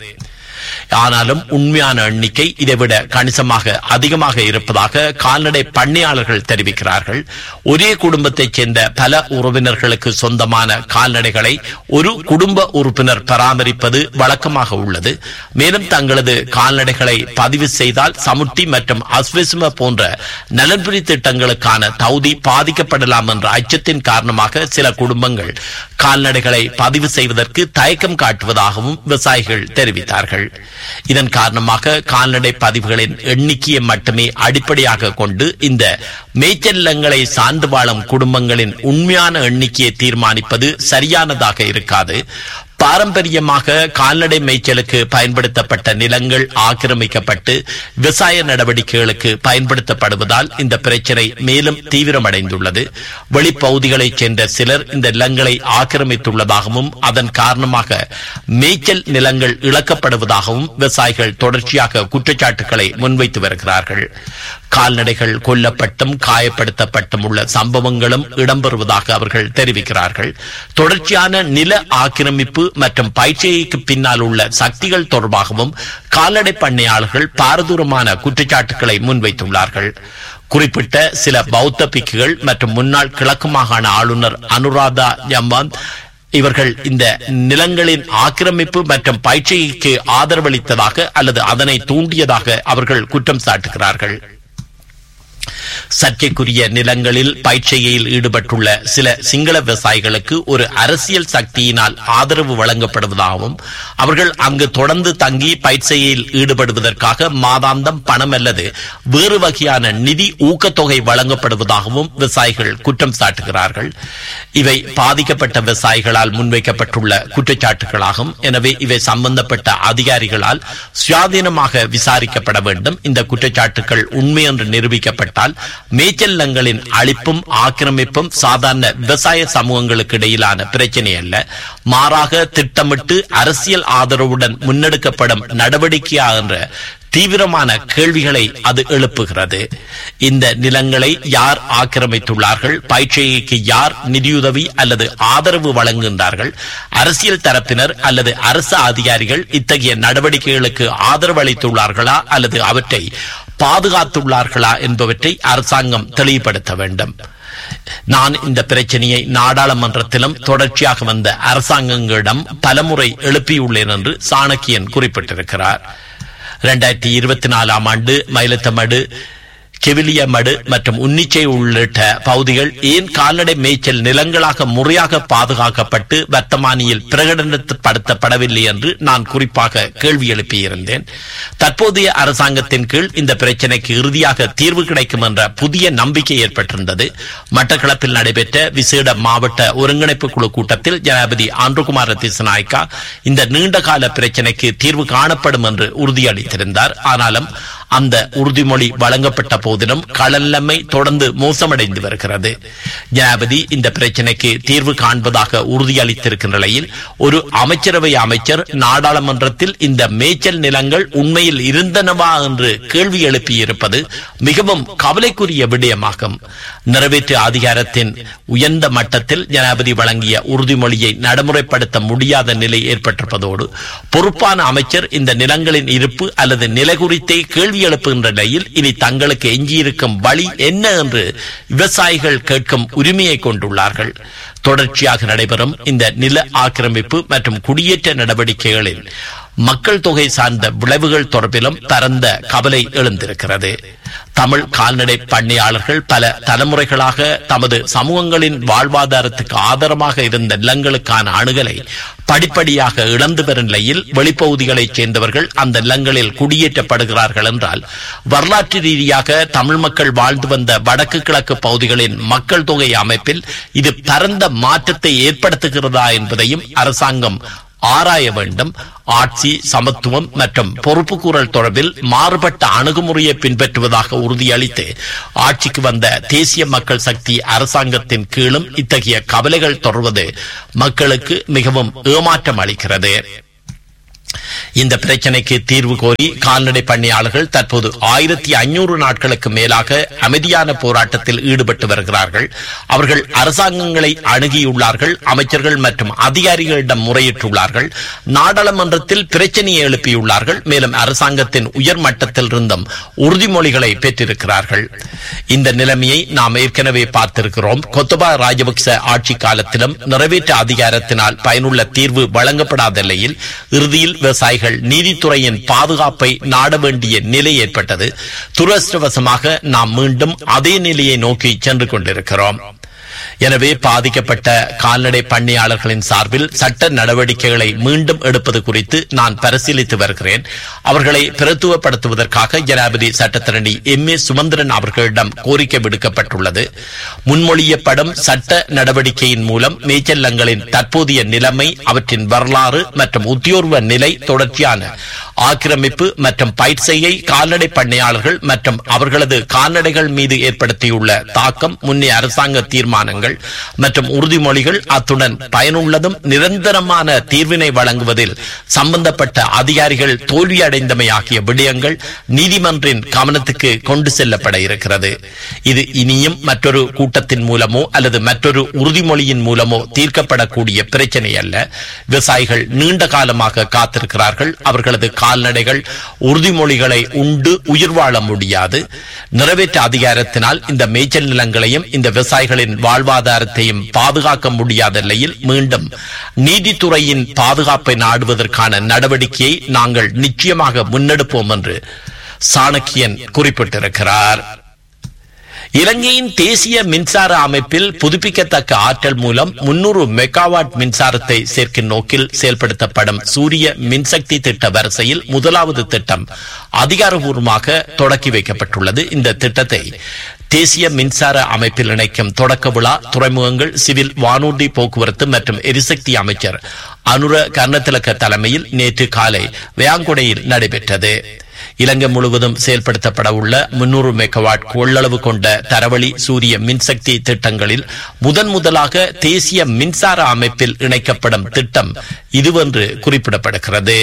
ஆனாலும் உண்மையான எண்ணிக்கை இதைவிட கணிசமாக அதிகமாக இருப்பதாக கால்நடை பண்ணையாளர்கள் தெரிவிக்கிறார்கள் ஒரே குடும்பத்தைச் சேர்ந்த பல உறவினர்களுக்கு சொந்தமான கால்நடைகளை ஒரு குடும்ப உறுப்பினர் பராமரிப்பது வழக்கமாக உள்ளது மேலும் தங்களது கால்நடைகளை பதிவு செய்தால் சமுட்டி மற்றும் அஸ்விசும போன்ற நலன்புரி திட்டங்களுக்கான தகுதி பாதிக்கப்படலாம் என்ற அச்சத்தின் காரணமாக சில குடும்பங்கள் கால்நடைகளை பதிவு செய்வதற்கு தயக்கம் காட்டுவதாகவும் விவசாயிகள் தெரிவித்தார்கள் இதன் காரணமாக கால்நடை பதிவுகளின் எண்ணிக்கையை மட்டுமே அடிப்படையாக கொண்டு இந்த மேய்ச்சல்லங்களை சார்ந்து வாழும் குடும்பங்களின் உண்மையான எண்ணிக்கையை தீர்மானிப்பது சரியானதாக இருக்காது பாரம்பரியமாக கால்நடை மேய்ச்சலுக்கு பயன்படுத்தப்பட்ட நிலங்கள் ஆக்கிரமிக்கப்பட்டு விவசாய நடவடிக்கைகளுக்கு பயன்படுத்தப்படுவதால் இந்த பிரச்சனை மேலும் தீவிரமடைந்துள்ளது வெளிப்பகுதிகளைச் சேர்ந்த சிலர் இந்த நிலங்களை ஆக்கிரமித்துள்ளதாகவும் அதன் காரணமாக மேய்ச்சல் நிலங்கள் இழக்கப்படுவதாகவும் விவசாயிகள் தொடர்ச்சியாக குற்றச்சாட்டுகளை முன்வைத்து வருகிறார்கள் கால்நடைகள் கொல்லப்பட்டும் காயப்படுத்தப்பட்டும் உள்ள சம்பவங்களும் இடம்பெறுவதாக அவர்கள் தெரிவிக்கிறார்கள் தொடர்ச்சியான நில ஆக்கிரமிப்பு மற்றும் பயிற்சிக்கு பின்னால் உள்ள சக்திகள் தொடர்பாகவும் கால்நடை பண்ணையாளர்கள் பாரதூரமான குற்றச்சாட்டுகளை முன்வைத்துள்ளார்கள் குறிப்பிட்ட சில பௌத்த பிக்குகள் மற்றும் முன்னாள் கிழக்கு மாகாண ஆளுநர் அனுராதா ஜம்பான் இவர்கள் இந்த நிலங்களின் ஆக்கிரமிப்பு மற்றும் பயிற்சிக்கு ஆதரவளித்ததாக அல்லது அதனை தூண்டியதாக அவர்கள் குற்றம் சாட்டுகிறார்கள் சர்ச்சைக்குரிய நிலங்களில் பயிற்சியில் ஈடுபட்டுள்ள சில சிங்கள விவசாயிகளுக்கு ஒரு அரசியல் சக்தியினால் ஆதரவு வழங்கப்படுவதாகவும் அவர்கள் அங்கு தொடர்ந்து தங்கி பயிற்சியில் ஈடுபடுவதற்காக மாதாந்தம் பணம் அல்லது வேறு வகையான நிதி ஊக்கத்தொகை வழங்கப்படுவதாகவும் விவசாயிகள் குற்றம் சாட்டுகிறார்கள் இவை பாதிக்கப்பட்ட விவசாயிகளால் முன்வைக்கப்பட்டுள்ள குற்றச்சாட்டுகளாகும் எனவே இவை சம்பந்தப்பட்ட அதிகாரிகளால் சுயாதீனமாக விசாரிக்கப்பட வேண்டும் இந்த குற்றச்சாட்டுகள் உண்மை என்று நிரூபிக்கப்பட்டால் மேய்ச்சல்லங்களின் அழிப்பும் ஆக்கிரமிப்பும் சாதாரண விவசாய சமூகங்களுக்கு இடையிலான பிரச்சனை அல்ல மாறாக திட்டமிட்டு அரசியல் ஆதரவுடன் முன்னெடுக்கப்படும் நடவடிக்கையா என்ற தீவிரமான கேள்விகளை அது எழுப்புகிறது இந்த நிலங்களை யார் ஆக்கிரமித்துள்ளார்கள் பயிற்சிக்கு யார் நிதியுதவி அல்லது ஆதரவு வழங்குகின்றார்கள் அரசியல் தரப்பினர் அல்லது அரசு அதிகாரிகள் இத்தகைய நடவடிக்கைகளுக்கு ஆதரவு அளித்துள்ளார்களா அல்லது அவற்றை பாதுகாத்துள்ளார்களா என்பவற்றை அரசாங்கம் தெளிவுபடுத்த வேண்டும் நான் இந்த பிரச்சனையை நாடாளுமன்றத்திலும் தொடர்ச்சியாக வந்த அரசாங்கங்களிடம் பலமுறை எழுப்பியுள்ளேன் என்று சாணக்கியன் குறிப்பிட்டிருக்கிறார் இரண்டாயிரத்தி இருபத்தி நாலாம் ஆண்டு மயிலத்தமடு கெவிலியமடு மற்றும் உன்னிச்சை உள்ளிட்ட பகுதிகள் ஏன் கால்நடை மேய்ச்சல் நிலங்களாக முறையாக பாதுகாக்கப்பட்டு வர்த்தமானியில் பிரகடனப்படுத்தப்படவில்லை என்று நான் குறிப்பாக கேள்வி எழுப்பியிருந்தேன் தற்போதைய அரசாங்கத்தின் கீழ் இந்த பிரச்சினைக்கு இறுதியாக தீர்வு கிடைக்கும் என்ற புதிய நம்பிக்கை ஏற்பட்டிருந்தது மட்டக்களப்பில் நடைபெற்ற விசேட மாவட்ட ஒருங்கிணைப்பு குழு கூட்டத்தில் ஜனாதிபதி ஆண்டுகுமார திசநாயக்கா இந்த நீண்டகால பிரச்சினைக்கு தீர்வு காணப்படும் என்று உறுதியளித்திருந்தார் ஆனாலும் அந்த உறுதிமொழி வழங்கப்பட்ட போதிலும் களநிலைமை தொடர்ந்து மோசமடைந்து வருகிறது ஜனாபதி இந்த பிரச்சினைக்கு தீர்வு காண்பதாக உறுதியளித்திருக்கின்ற நிலையில் ஒரு அமைச்சரவை அமைச்சர் நாடாளுமன்றத்தில் இந்த மேய்ச்சல் நிலங்கள் உண்மையில் இருந்தனவா என்று கேள்வி எழுப்பியிருப்பது மிகவும் கவலைக்குரிய விடயமாகும் நிறைவேற்று அதிகாரத்தின் உயர்ந்த மட்டத்தில் ஜனாபதி வழங்கிய உறுதிமொழியை நடைமுறைப்படுத்த முடியாத நிலை ஏற்பட்டிருப்பதோடு பொறுப்பான அமைச்சர் இந்த நிலங்களின் இருப்பு அல்லது நிலை குறித்தே கேள்வி எழுப்புகின்ற நிலையில் இனி தங்களுக்கு எஞ்சியிருக்கும் வழி என்ன என்று விவசாயிகள் கேட்கும் உரிமையை கொண்டுள்ளார்கள் தொடர்ச்சியாக நடைபெறும் இந்த நில ஆக்கிரமிப்பு மற்றும் குடியேற்ற நடவடிக்கைகளில் மக்கள் தொகை சார்ந்த விளைவுகள் தொடர்பிலும் பரந்த கவலை எழுந்திருக்கிறது தமிழ் கால்நடை பண்ணையாளர்கள் பல தலைமுறைகளாக தமது சமூகங்களின் வாழ்வாதாரத்துக்கு ஆதாரமாக இருந்த நிலங்களுக்கான அணுகலை படிப்படியாக இழந்து வரும் நிலையில் வெளிப்பகுதிகளைச் சேர்ந்தவர்கள் அந்த நிலங்களில் குடியேற்றப்படுகிறார்கள் என்றால் வரலாற்று ரீதியாக தமிழ் மக்கள் வாழ்ந்து வந்த வடக்கு கிழக்கு பகுதிகளின் மக்கள் தொகை அமைப்பில் இது பரந்த மாற்றத்தை ஏற்படுத்துகிறதா என்பதையும் அரசாங்கம் ஆராய வேண்டும் ஆட்சி சமத்துவம் மற்றும் பொறுப்புக்கூறல் தொடர்பில் மாறுபட்ட அணுகுமுறையை பின்பற்றுவதாக உறுதியளித்து ஆட்சிக்கு வந்த தேசிய மக்கள் சக்தி அரசாங்கத்தின் கீழும் இத்தகைய கவலைகள் தொடர்வது மக்களுக்கு மிகவும் ஏமாற்றம் அளிக்கிறது இந்த பிரச்சனைக்கு தீர்வு கோரி கால்நடை பண்ணையாளர்கள் தற்போது ஆயிரத்தி ஐநூறு நாட்களுக்கு மேலாக அமைதியான போராட்டத்தில் ஈடுபட்டு வருகிறார்கள் அவர்கள் அரசாங்கங்களை அணுகியுள்ளார்கள் அமைச்சர்கள் மற்றும் அதிகாரிகளிடம் முறையிட்டுள்ளார்கள் நாடாளுமன்றத்தில் பிரச்சனையை எழுப்பியுள்ளார்கள் மேலும் அரசாங்கத்தின் உயர் மட்டத்தில் இருந்தும் உறுதிமொழிகளை பெற்றிருக்கிறார்கள் இந்த நிலைமையை நாம் ஏற்கனவே பார்த்திருக்கிறோம் கொத்தபா ராஜபக்ச ஆட்சி காலத்திலும் நிறைவேற்ற அதிகாரத்தினால் பயனுள்ள தீர்வு வழங்கப்படாத நிலையில் இறுதியில் விவசாயிகள் நீதித்துறையின் பாதுகாப்பை நாட வேண்டிய நிலை ஏற்பட்டது துரதிருஷ்டவசமாக நாம் மீண்டும் அதே நிலையை நோக்கி சென்று கொண்டிருக்கிறோம் எனவே பாதிக்கப்பட்ட கால்நடை பண்ணையாளர்களின் சார்பில் சட்ட நடவடிக்கைகளை மீண்டும் எடுப்பது குறித்து நான் பரிசீலித்து வருகிறேன் அவர்களை பிரத்துவப்படுத்துவதற்காக ஜனாதிபதி சட்டத்திரணி எம் ஏ சுமந்திரன் அவர்களிடம் கோரிக்கை விடுக்கப்பட்டுள்ளது முன்மொழியப்படும் சட்ட நடவடிக்கையின் மூலம் மேய்ச்சல்லங்களின் தற்போதைய நிலைமை அவற்றின் வரலாறு மற்றும் உத்தியோர்வ நிலை தொடர்ச்சியான ஆக்கிரமிப்பு மற்றும் பயிற்சியை கால்நடை பண்ணையாளர்கள் மற்றும் அவர்களது கால்நடைகள் மீது ஏற்படுத்தியுள்ள தாக்கம் முன்னே அரசாங்க தீர்மானங்கள் மற்றும் உறுதிமொழிகள் அத்துடன் பயனுள்ளதும் நிரந்தரமான தீர்வினை வழங்குவதில் சம்பந்தப்பட்ட அதிகாரிகள் தோல்வியடைந்தமை ஆகிய விடயங்கள் நீதிமன்றின் கவனத்துக்கு கொண்டு செல்லப்பட இருக்கிறது இது இனியும் மற்றொரு கூட்டத்தின் மூலமோ அல்லது மற்றொரு உறுதிமொழியின் மூலமோ தீர்க்கப்படக்கூடிய பிரச்சனை அல்ல விவசாயிகள் நீண்ட காலமாக காத்திருக்கிறார்கள் அவர்களது கால்நடைகள் உறுதிமொழிகளை உண்டு உயிர் வாழ முடியாது நிறைவேற்ற அதிகாரத்தினால் இந்த மேய்ச்சல் நிலங்களையும் இந்த விவசாயிகளின் வாழ்வாதாரத்தையும் பாதுகாக்க முடியாத நிலையில் மீண்டும் நீதித்துறையின் பாதுகாப்பை நாடுவதற்கான நடவடிக்கையை நாங்கள் நிச்சயமாக முன்னெடுப்போம் என்று சாணக்கியன் குறிப்பிட்டிருக்கிறார் இலங்கையின் தேசிய மின்சார அமைப்பில் புதுப்பிக்கத்தக்க ஆற்றல் மூலம் முன்னூறு மெகாவாட் மின்சாரத்தை சேர்க்கும் நோக்கில் செயல்படுத்தப்படும் சூரிய மின்சக்தி திட்ட வரிசையில் முதலாவது திட்டம் அதிகாரபூர்வமாக தொடக்கி வைக்கப்பட்டுள்ளது இந்த திட்டத்தை தேசிய மின்சார அமைப்பில் இணைக்கும் தொடக்க விழா துறைமுகங்கள் சிவில் வானூர்தி போக்குவரத்து மற்றும் எரிசக்தி அமைச்சர் அனுர கர்ணத்திலக்க தலைமையில் நேற்று காலை வேயாங்குடையில் நடைபெற்றது இலங்கை முழுவதும் செயல்படுத்தப்பட உள்ள முன்னூறு மெகாவாட் கொள்ளளவு கொண்ட தரவழி சூரிய மின்சக்தி திட்டங்களில் முதன் முதலாக தேசிய மின்சார அமைப்பில் இணைக்கப்படும் திட்டம் இதுவென்று குறிப்பிடப்படுகிறது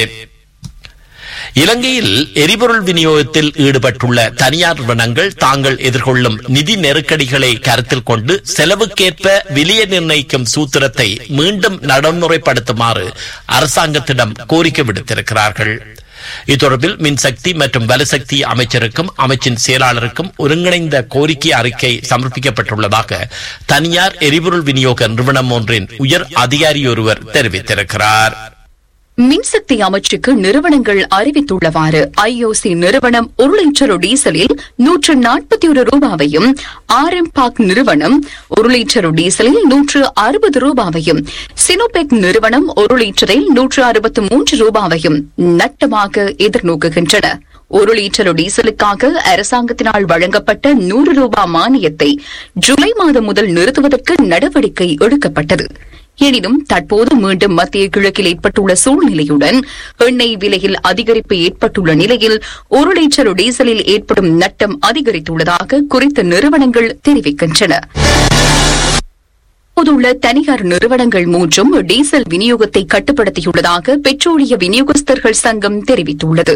இலங்கையில் எரிபொருள் விநியோகத்தில் ஈடுபட்டுள்ள தனியார் நிறுவனங்கள் தாங்கள் எதிர்கொள்ளும் நிதி நெருக்கடிகளை கருத்தில் கொண்டு செலவுக்கேற்ப விலையை நிர்ணயிக்கும் சூத்திரத்தை மீண்டும் நடைமுறைப்படுத்துமாறு அரசாங்கத்திடம் கோரிக்கை விடுத்திருக்கிறார்கள் இத்தொடர்பில் மின்சக்தி மற்றும் வலுசக்தி அமைச்சருக்கும் அமைச்சின் செயலாளருக்கும் ஒருங்கிணைந்த கோரிக்கை அறிக்கை சமர்ப்பிக்கப்பட்டுள்ளதாக தனியார் எரிபொருள் விநியோக நிறுவனம் ஒன்றின் உயர் அதிகாரியொருவர் தெரிவித்திருக்கிறார் மின்சக்தி அமைச்சுக்கு நிறுவனங்கள் அறிவித்துள்ளவாறு ஐஓசி நிறுவனம் ஒரு லிட்டர் டீசலில் நூற்று நாற்பத்தி ஒரு ரூபாவையும் ஆர் எம் பாக் நிறுவனம் ஒரு லிட்டர் டீசலில் நூற்று அறுபது ரூபாவையும் சினோபெக் நிறுவனம் ஒரு லிட்டரில் நூற்று அறுபத்து மூன்று ரூபாவையும் நட்டமாக எதிர்நோக்குகின்றன ஒரு லிட்டர் டீசலுக்காக அரசாங்கத்தினால் வழங்கப்பட்ட நூறு ரூபாய் மானியத்தை ஜூலை மாதம் முதல் நிறுத்துவதற்கு நடவடிக்கை எடுக்கப்பட்டது எனினும் தற்போது மீண்டும் மத்திய கிழக்கில் ஏற்பட்டுள்ள சூழ்நிலையுடன் எண்ணெய் விலையில் அதிகரிப்பு ஏற்பட்டுள்ள நிலையில் ஒரு லிட்டர் டீசலில் ஏற்படும் நட்டம் அதிகரித்துள்ளதாக குறித்த நிறுவனங்கள் தெரிவிக்கின்றன தற்போதுள்ள தனியார் நிறுவனங்கள் மூன்றும் டீசல் விநியோகத்தை கட்டுப்படுத்தியுள்ளதாக பெட்ரோலிய விநியோகஸ்தர்கள் சங்கம் தெரிவித்துள்ளது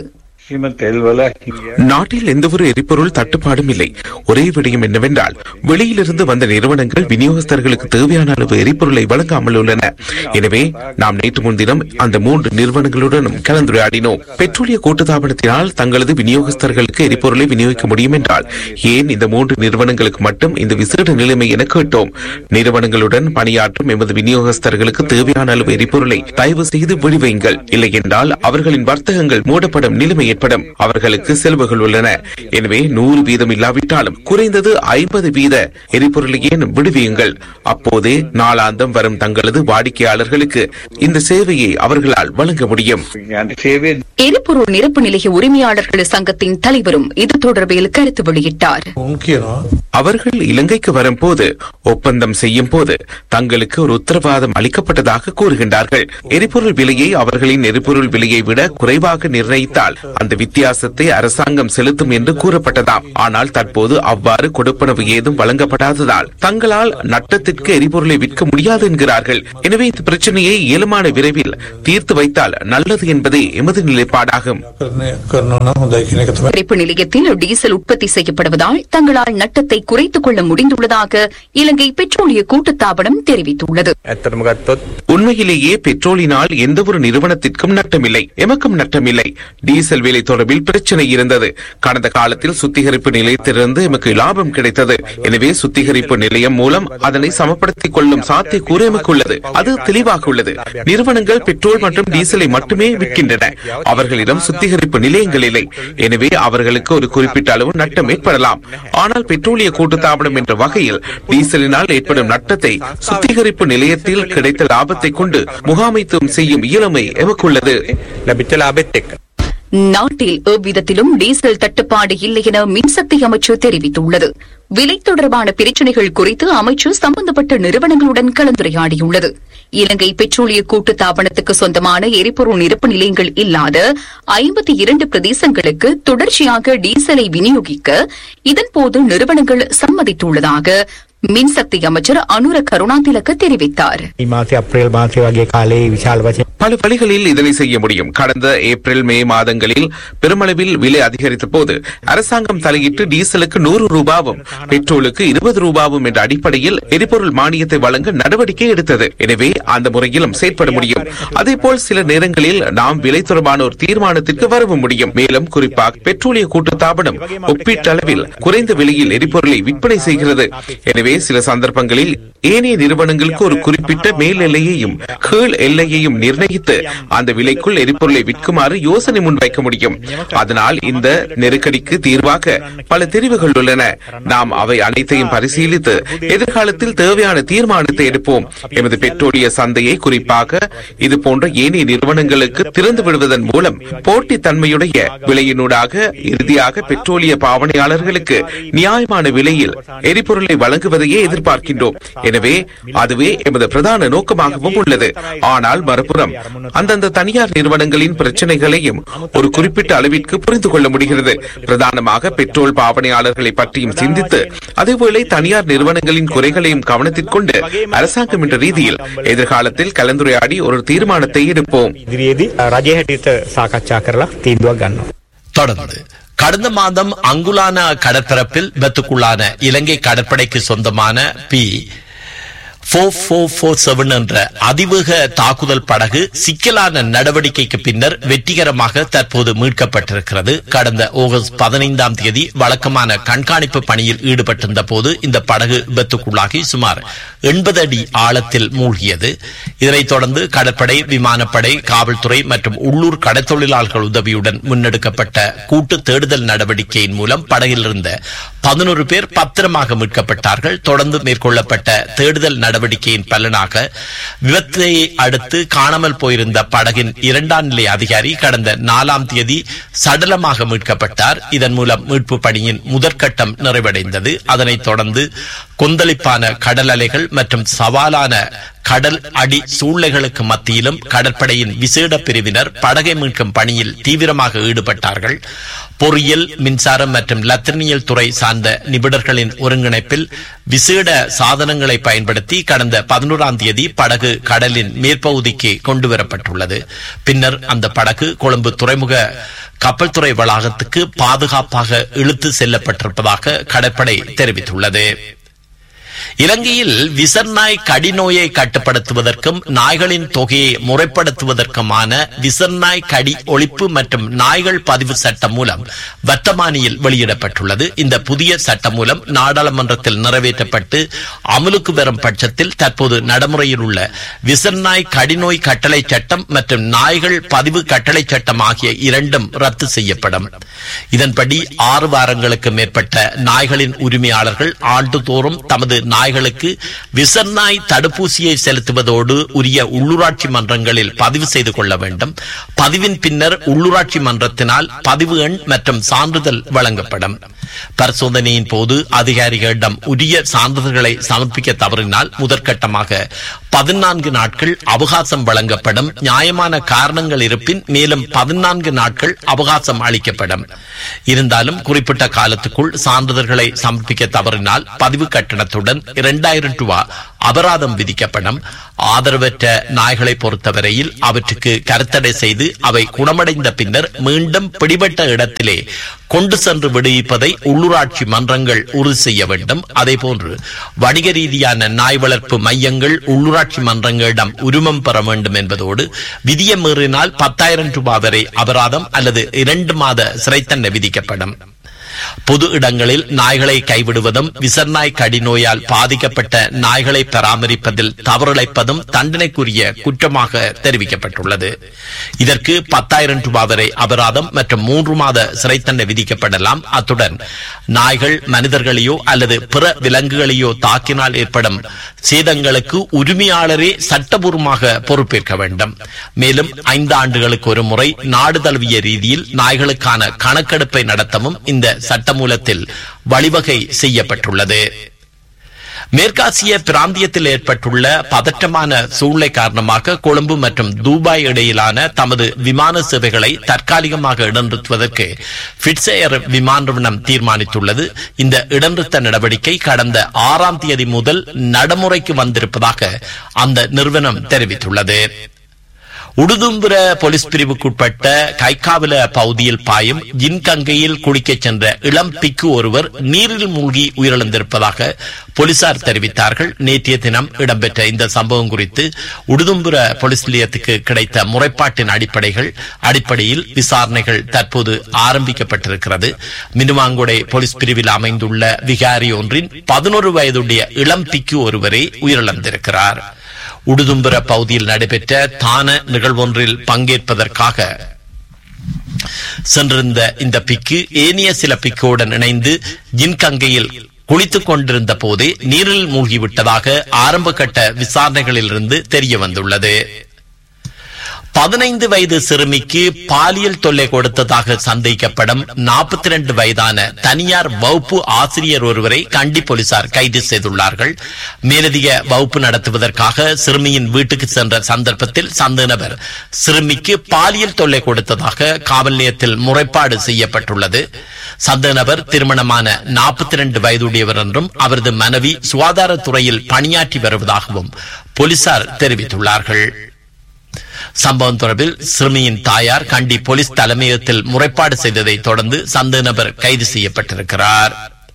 நாட்டில் எந்தவொரு எரிபொருள் தட்டுப்பாடும் இல்லை ஒரே விடயம் என்னவென்றால் வெளியிலிருந்து வந்த நிறுவனங்கள் விநியோகஸ்தர்களுக்கு தேவையான அளவு எரிபொருளை வழங்காமல் உள்ளன எனவே நாம் நேற்று முன்தினம் அந்த மூன்று நிறுவனங்களுடனும் கலந்துரையாடினோம் பெட்ரோலிய கூட்டுத்தாபனத்தினால் தங்களது விநியோகஸ்தர்களுக்கு எரிபொருளை விநியோகிக்க முடியும் என்றால் ஏன் இந்த மூன்று நிறுவனங்களுக்கு மட்டும் இந்த விசேட நிலைமை என கேட்டோம் நிறுவனங்களுடன் பணியாற்றும் எமது விநியோகஸ்தர்களுக்கு தேவையான அளவு எரிபொருளை தயவு செய்து விடுவையுங்கள் இல்லை என்றால் அவர்களின் வர்த்தகங்கள் மூடப்படும் நிலைமை ஏற்படும் அவர்களுக்கு செலவுகள் உள்ளன எனவே நூறு வீதம் இல்லாவிட்டாலும் குறைந்தது ஐம்பது வீத எரிபொருளையே விடுவியுங்கள் அப்போதே நாளாந்தம் வரும் தங்களது வாடிக்கையாளர்களுக்கு இந்த சேவையை அவர்களால் வழங்க முடியும் எரிபொருள் நிரப்பு நிலைய உரிமையாளர்கள் சங்கத்தின் தலைவரும் இது தொடர்பில் கருத்து வெளியிட்டார் அவர்கள் இலங்கைக்கு வரும்போது ஒப்பந்தம் செய்யும் போது தங்களுக்கு ஒரு உத்தரவாதம் அளிக்கப்பட்டதாக கூறுகின்றார்கள் எரிபொருள் விலையை அவர்களின் எரிபொருள் விலையை விட குறைவாக நிர்ணயித்தால் அந்த வித்தியாசத்தை அரசாங்கம் செலுத்தும் என்று கூறப்பட்டதாம் ஆனால் தற்போது அவ்வாறு கொடுப்பனவு ஏதும் வழங்கப்படாததால் தங்களால் நட்டத்திற்கு எரிபொருளை விற்க முடியாது என்கிறார்கள் எனவே இந்த பிரச்சனையை இயலுமான விரைவில் தீர்த்து வைத்தால் நல்லது என்பதே எமது நிலைப்பாடாகும் நிரப்பு நிலையத்தில் டீசல் உற்பத்தி செய்யப்படுவதால் தங்களால் நட்டத்தை குறைத்துக் கொள்ள முடிந்துள்ளதாக இலங்கை பெட்ரோலிய கூட்டுத்தாபனம் தெரிவித்துள்ளது உண்மையிலேயே பெட்ரோலினால் எந்த ஒரு நிறுவனத்திற்கும் நட்டமில்லை எமக்கும் நட்டமில்லை டீசல் விலை தொடர்பில் பிரச்சனை இருந்தது கடந்த காலத்தில் சுத்திகரிப்பு நிலையத்திலிருந்து எமக்கு லாபம் கிடைத்தது எனவே சுத்திகரிப்பு நிலையம் மூலம் அதனை சமப்படுத்திக் கொள்ளும் சாத்தியக்கூறு எமக்கு உள்ளது அது தெளிவாக உள்ளது நிறுவனங்கள் பெட்ரோல் மற்றும் டீசலை மட்டுமே விற்கின்றன அவர்களிடம் சுத்திகரிப்பு நிலையங்கள் இல்லை எனவே அவர்களுக்கு ஒரு குறிப்பிட்ட அளவு நட்டம் ஏற்படலாம் ஆனால் பெட்ரோலிய கூட்டுத்தாபனம் என்ற வகையில் டீசலினால் ஏற்படும் நட்டத்தை சுத்திகரிப்பு நிலையத்தில் கிடைத்த லாபத்தை கொண்டு முகாமைத்துவம் செய்யும் இயலுமை எமக்குள்ளது நாட்டில் எவ்விதத்திலும் டீசல் தட்டுப்பாடு இல்லை என மின்சக்தி அமைச்சு தெரிவித்துள்ளது விலை தொடர்பான பிரச்சினைகள் குறித்து அமைச்சு சம்பந்தப்பட்ட நிறுவனங்களுடன் கலந்துரையாடியுள்ளது இலங்கை பெட்ரோலிய கூட்டுத்தாபனத்துக்கு சொந்தமான எரிபொருள் நிரப்பு நிலையங்கள் இல்லாத ஐம்பத்தி இரண்டு பிரதேசங்களுக்கு தொடர்ச்சியாக டீசலை விநியோகிக்க இதன்போது நிறுவனங்கள் சம்மதித்துள்ளதாக மின்சக்தி அமைச்சர் அனுர கருணாதிலக்க தெரிவித்தார் මාසය අප්‍රේල් මාසය වගේ කාලේ විශාල වශයෙන් பல வழிகளில் இதனை செய்ய முடியும் கடந்த ஏப்ரல் மே மாதங்களில் பெருமளவில் விலை அதிகரித்த போது அரசாங்கம் தலையிட்டு டீசலுக்கு நூறு ரூபாவும் பெட்ரோலுக்கு இருபது ரூபாவும் என்ற அடிப்படையில் எரிபொருள் மானியத்தை வழங்க நடவடிக்கை எடுத்தது எனவே அந்த முறையிலும் செயற்பட முடியும் அதேபோல் சில நேரங்களில் நாம் விலை தொடர்பான ஒரு தீர்மானத்திற்கு வரவும் முடியும் மேலும் குறிப்பாக பெட்ரோலிய கூட்டுத்தாபனம் ஒப்பீட்டளவில் குறைந்த விலையில் எரிபொருளை விற்பனை செய்கிறது எனவே சில சந்தர்ப்பங்களில் ஏனைய நிறுவனங்களுக்கு ஒரு குறிப்பிட்ட மேல் எல்லையையும் கீழ் எல்லையையும் நிர்ணயித்து அந்த விலைக்குள் எரிபொருளை விற்குமாறு யோசனை முன்வைக்க முடியும் அதனால் இந்த நெருக்கடிக்கு தீர்வாக பல தெரிவுகள் உள்ளன நாம் அவை அனைத்தையும் பரிசீலித்து எதிர்காலத்தில் தேவையான தீர்மானத்தை எடுப்போம் எமது பெட்ரோலிய சந்தையை குறிப்பாக இது போன்ற ஏனைய நிறுவனங்களுக்கு திறந்து விடுவதன் மூலம் போட்டித் தன்மையுடைய விலையினூடாக இறுதியாக பெட்ரோலிய பாவனையாளர்களுக்கு நியாயமான விலையில் எரிபொருளை வழங்குவதையே எதிர்பார்க்கின்றோம் எனவே அதுவே எமது பிரதான நோக்கமாகவும் உள்ளது ஆனால் மறுபுறம் அந்தந்த தனியார் நிறுவனங்களின் பிரச்சனைகளையும் ஒரு குறிப்பிட்ட அளவிற்கு புரிந்து கொள்ள முடிகிறது பிரதானமாக பெட்ரோல் பாவனையாளர்களை பற்றியும் சிந்தித்து அதேவேளை தனியார் நிறுவனங்களின் குறைகளையும் கவனத்திற்கொண்டு அரசாங்கம் என்ற ரீதியில் எதிர்காலத்தில் கலந்துரையாடி ஒரு தீர்மானத்தை எடுப்போம் ඉදිරියේදී රජය හැටියට සාකච්ඡා කරලා තීන්දුවක් ගන්නවා. தொடர்ந்து கடந்த மாதம் அங்குலானா கடற்பரப்பில் விபத்துக்குள்ளான இலங்கை கடற்படைக்கு சொந்தமான பி என்ற அதிவேக தாக்குதல் படகு சிக்கலான நடவடிக்கைக்கு பின்னர் வெற்றிகரமாக தற்போது மீட்கப்பட்டிருக்கிறது கடந்த ஆகஸ்ட் பதினைந்தாம் தேதி வழக்கமான கண்காணிப்பு பணியில் ஈடுபட்டிருந்த போது இந்த படகு விபத்துக்குள்ளாகி சுமார் எண்பது அடி ஆழத்தில் மூழ்கியது இதனைத் தொடர்ந்து கடற்படை விமானப்படை காவல்துறை மற்றும் உள்ளூர் கடற்தொழிலாளர்கள் உதவியுடன் முன்னெடுக்கப்பட்ட கூட்டு தேடுதல் நடவடிக்கையின் மூலம் படகில் இருந்த பதினோரு பேர் பத்திரமாக மீட்கப்பட்டார்கள் தொடர்ந்து மேற்கொள்ளப்பட்ட தேடுதல் நடவடிக்கையின் பலனாக விபத்தை அடுத்து காணாமல் போயிருந்த படகின் இரண்டாம் நிலை அதிகாரி கடந்த நாலாம் தேதி சடலமாக மீட்கப்பட்டார் இதன் மூலம் மீட்பு பணியின் முதற்கட்டம் நிறைவடைந்தது அதனைத் தொடர்ந்து கொந்தளிப்பான கடல் அலைகள் மற்றும் சவாலான கடல் அடி சூழ்நிலைகளுக்கு மத்தியிலும் கடற்படையின் விசேட பிரிவினர் படகை மீட்கும் பணியில் தீவிரமாக ஈடுபட்டார்கள் பொறியியல் மின்சாரம் மற்றும் லத்திரனியல் துறை சார்ந்த நிபுணர்களின் ஒருங்கிணைப்பில் விசேட சாதனங்களை பயன்படுத்தி கடந்த பதினோராம் தேதி படகு கடலின் மேற்பகுதிக்கு கொண்டுவரப்பட்டுள்ளது பின்னர் அந்த படகு கொழும்பு துறைமுக கப்பல் துறை வளாகத்துக்கு பாதுகாப்பாக இழுத்து செல்லப்பட்டிருப்பதாக கடற்படை தெரிவித்துள்ளது இலங்கையில் விசர்நாய் கடிநோயை கட்டுப்படுத்துவதற்கும் நாய்களின் தொகையை முறைப்படுத்துவதற்குமான விசர்நாய் கடி ஒழிப்பு மற்றும் நாய்கள் பதிவு சட்டம் மூலம் வர்த்தமானியில் வெளியிடப்பட்டுள்ளது இந்த புதிய சட்டம் மூலம் நாடாளுமன்றத்தில் நிறைவேற்றப்பட்டு அமலுக்கு வரும் பட்சத்தில் தற்போது நடைமுறையில் உள்ள விசர்நாய் கடிநோய் கட்டளை சட்டம் மற்றும் நாய்கள் பதிவு கட்டளை சட்டம் ஆகிய இரண்டும் ரத்து செய்யப்படும் இதன்படி ஆறு வாரங்களுக்கு மேற்பட்ட நாய்களின் உரிமையாளர்கள் ஆண்டுதோறும் தமது நாய்களுக்கு விசர்நாய் தடுப்பூசியை செலுத்துவதோடு உரிய உள்ளூராட்சி மன்றங்களில் பதிவு செய்து கொள்ள வேண்டும் பதிவின் பின்னர் உள்ளூராட்சி மன்றத்தினால் பதிவு எண் மற்றும் சான்றிதழ் வழங்கப்படும் பரிசோதனையின் போது அதிகாரிகளிடம் உரிய சான்றிதழ்களை சமர்ப்பிக்க தவறினால் முதற்கட்டமாக பதினான்கு நாட்கள் அவகாசம் வழங்கப்படும் நியாயமான காரணங்கள் இருப்பின் மேலும் பதினான்கு நாட்கள் அவகாசம் அளிக்கப்படும் இருந்தாலும் குறிப்பிட்ட காலத்துக்குள் சான்றிதழ்களை சமர்ப்பிக்க தவறினால் பதிவு கட்டணத்துடன் இரண்டாயிரம் ரூபாய் அபராதம் விதிக்கப்படும் ஆதரவற்ற நாய்களை பொறுத்தவரையில் அவற்றுக்கு கருத்தடை செய்து அவை குணமடைந்த பின்னர் மீண்டும் பிடிபட்ட இடத்திலே கொண்டு சென்று விடுவிப்பதை உள்ளூராட்சி மன்றங்கள் உறுதி செய்ய வேண்டும் அதேபோன்று வணிக ரீதியான நாய் வளர்ப்பு மையங்கள் உள்ளூராட்சி மன்றங்களிடம் உரிமம் பெற வேண்டும் என்பதோடு விதியை மீறினால் பத்தாயிரம் ரூபாய் வரை அபராதம் அல்லது இரண்டு மாத சிறை தண்டனை விதிக்கப்படும் பொது இடங்களில் நாய்களை கைவிடுவதும் விசர்நாய் கடிநோயால் பாதிக்கப்பட்ட நாய்களை பராமரிப்பதில் தவறிழைப்பதும் தண்டனைக்குரிய குற்றமாக தெரிவிக்கப்பட்டுள்ளது இதற்கு பத்தாயிரம் ரூபாய் வரை அபராதம் மற்றும் மூன்று மாத சிறை தண்டனை விதிக்கப்படலாம் அத்துடன் நாய்கள் மனிதர்களையோ அல்லது பிற விலங்குகளையோ தாக்கினால் ஏற்படும் சேதங்களுக்கு உரிமையாளரே சட்டபூர்வமாக பொறுப்பேற்க வேண்டும் மேலும் ஐந்து ஆண்டுகளுக்கு ஒரு முறை நாடு தழுவிய ரீதியில் நாய்களுக்கான கணக்கெடுப்பை நடத்தவும் இந்த சட்டமூலத்தில் வழிவகை செய்யப்பட்டுள்ளது மேற்காசிய பிராந்தியத்தில் ஏற்பட்டுள்ள பதற்றமான சூழ்நிலை காரணமாக கொழும்பு மற்றும் துபாய் இடையிலான தமது விமான சேவைகளை தற்காலிகமாக இடநிறுத்துவதற்கு பிட்சேயர் விமான நிறுவனம் தீர்மானித்துள்ளது இந்த இடநிறுத்த நடவடிக்கை கடந்த ஆறாம் தேதி முதல் நடைமுறைக்கு வந்திருப்பதாக அந்த நிறுவனம் தெரிவித்துள்ளது உடுதும்புர போலீஸ் பிரிவுக்குட்பட்ட கைக்காவில பகுதியில் பாயும் ஜின்கங்கையில் குளிக்கச் சென்ற இளம் பிக்கு ஒருவர் நீரில் மூழ்கி உயிரிழந்திருப்பதாக போலீசார் தெரிவித்தார்கள் நேற்றைய தினம் இடம்பெற்ற இந்த சம்பவம் குறித்து உடுதும்புர போலீஸ் நிலையத்துக்கு கிடைத்த முறைப்பாட்டின் அடிப்படைகள் அடிப்படையில் விசாரணைகள் தற்போது ஆரம்பிக்கப்பட்டிருக்கிறது மினுவாங்குடை போலீஸ் பிரிவில் அமைந்துள்ள விகாரி ஒன்றின் பதினோரு வயதுடைய இளம் பிக்கு ஒருவரே உயிரிழந்திருக்கிறார் உடுதும்புர பகுதியில் நடைபெற்ற தான நிகழ்வொன்றில் பங்கேற்பதற்காக சென்றிருந்த இந்த பிக்கு ஏனைய சில பிக்குடன் இணைந்து ஜின்கங்கையில் குளித்துக் கொண்டிருந்த போதே நீரில் மூழ்கிவிட்டதாக ஆரம்ப கட்ட விசாரணைகளிலிருந்து தெரிய வந்துள்ளது பதினைந்து வயது சிறுமிக்கு பாலியல் தொல்லை கொடுத்ததாக சந்தேகிக்கப்படும் நாற்பத்தி ரெண்டு வயதான தனியார் வகுப்பு ஆசிரியர் ஒருவரை கண்டி போலீசார் கைது செய்துள்ளார்கள் மேலதிக வகுப்பு நடத்துவதற்காக சிறுமியின் வீட்டுக்கு சென்ற சந்தர்ப்பத்தில் சந்தேக நபர் சிறுமிக்கு பாலியல் தொல்லை கொடுத்ததாக காவல் நிலையத்தில் முறைப்பாடு செய்யப்பட்டுள்ளது சந்தேக நபர் திருமணமான நாற்பத்தி ரெண்டு வயதுடையவர் என்றும் அவரது மனைவி சுகாதாரத்துறையில் பணியாற்றி வருவதாகவும் போலீசார் தெரிவித்துள்ளார்கள் சம்பவம் தொடர்பில் சிறுமியின் தாயார் கண்டி போலீஸ் தலைமையகத்தில் முறைப்பாடு செய்ததை தொடர்ந்து சந்தேக நபர் கைது செய்யப்பட்டிருக்கிறார்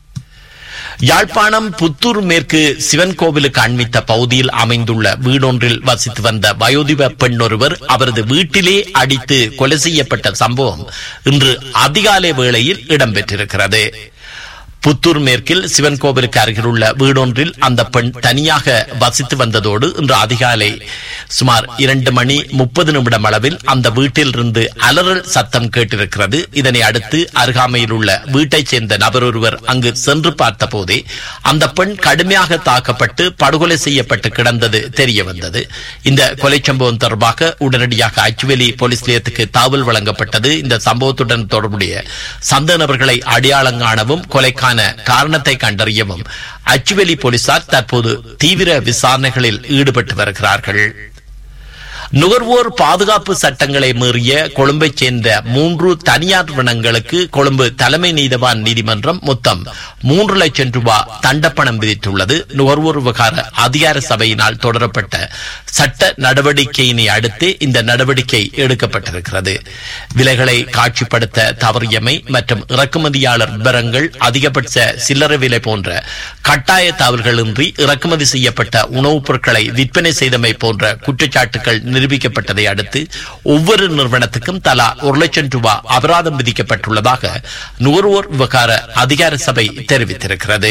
யாழ்ப்பாணம் புத்தூர் மேற்கு சிவன் கோவிலுக்கு அண்மித்த பகுதியில் அமைந்துள்ள வீடொன்றில் வசித்து வந்த வயோதிப பெண் ஒருவர் அவரது வீட்டிலே அடித்து கொலை செய்யப்பட்ட சம்பவம் இன்று அதிகாலை வேளையில் இடம்பெற்றிருக்கிறது புத்தூர் மேற்கில் சிவன் கோவிலுக்கு அருகில் உள்ள வீடொன்றில் அந்த பெண் தனியாக வசித்து வந்ததோடு இன்று அதிகாலை சுமார் இரண்டு மணி முப்பது நிமிடம் அளவில் அந்த வீட்டிலிருந்து அலறல் சத்தம் கேட்டிருக்கிறது இதனை அடுத்து அருகாமையில் உள்ள வீட்டைச் சேர்ந்த நபர் ஒருவர் அங்கு சென்று பார்த்த போதே அந்த பெண் கடுமையாக தாக்கப்பட்டு படுகொலை செய்யப்பட்டு கிடந்தது தெரிய வந்தது இந்த கொலை சம்பவம் தொடர்பாக உடனடியாக அச்சுவேலி போலீஸ் நிலையத்துக்கு தகவல் வழங்கப்பட்டது இந்த சம்பவத்துடன் தொடர்புடைய சந்த நபர்களை அடையாளம் காணவும் கொலைக்கான காரணத்தை கண்டறியவும் அச்சுவேலி போலீசார் தற்போது தீவிர விசாரணைகளில் ஈடுபட்டு வருகிறார்கள் நுகர்வோர் பாதுகாப்பு சட்டங்களை மீறிய கொழும்பைச் சேர்ந்த மூன்று தனியார் நிறுவனங்களுக்கு கொழும்பு தலைமை நீதவான் நீதிமன்றம் மொத்தம் மூன்று லட்சம் ரூபாய் தண்டப்பணம் விதித்துள்ளது நுகர்வோர் விவகார அதிகார சபையினால் தொடரப்பட்ட சட்ட நடவடிக்கையினை அடுத்து இந்த நடவடிக்கை எடுக்கப்பட்டிருக்கிறது விலைகளை காட்சிப்படுத்த தவறியமை மற்றும் இறக்குமதியாளர் விவரங்கள் அதிகபட்ச சில்லறை விலை போன்ற கட்டாய தவறுகளின்றி இறக்குமதி செய்யப்பட்ட உணவுப் பொருட்களை விற்பனை செய்தமை போன்ற குற்றச்சாட்டுகள் நிரூபிக்கப்பட்டதை அடுத்து ஒவ்வொரு நிறுவனத்துக்கும் தலா ஒரு லட்சம் ரூபாய் அபராதம் விதிக்கப்பட்டுள்ளதாக நுகர்வோர் விவகார அதிகார சபை தெரிவித்திருக்கிறது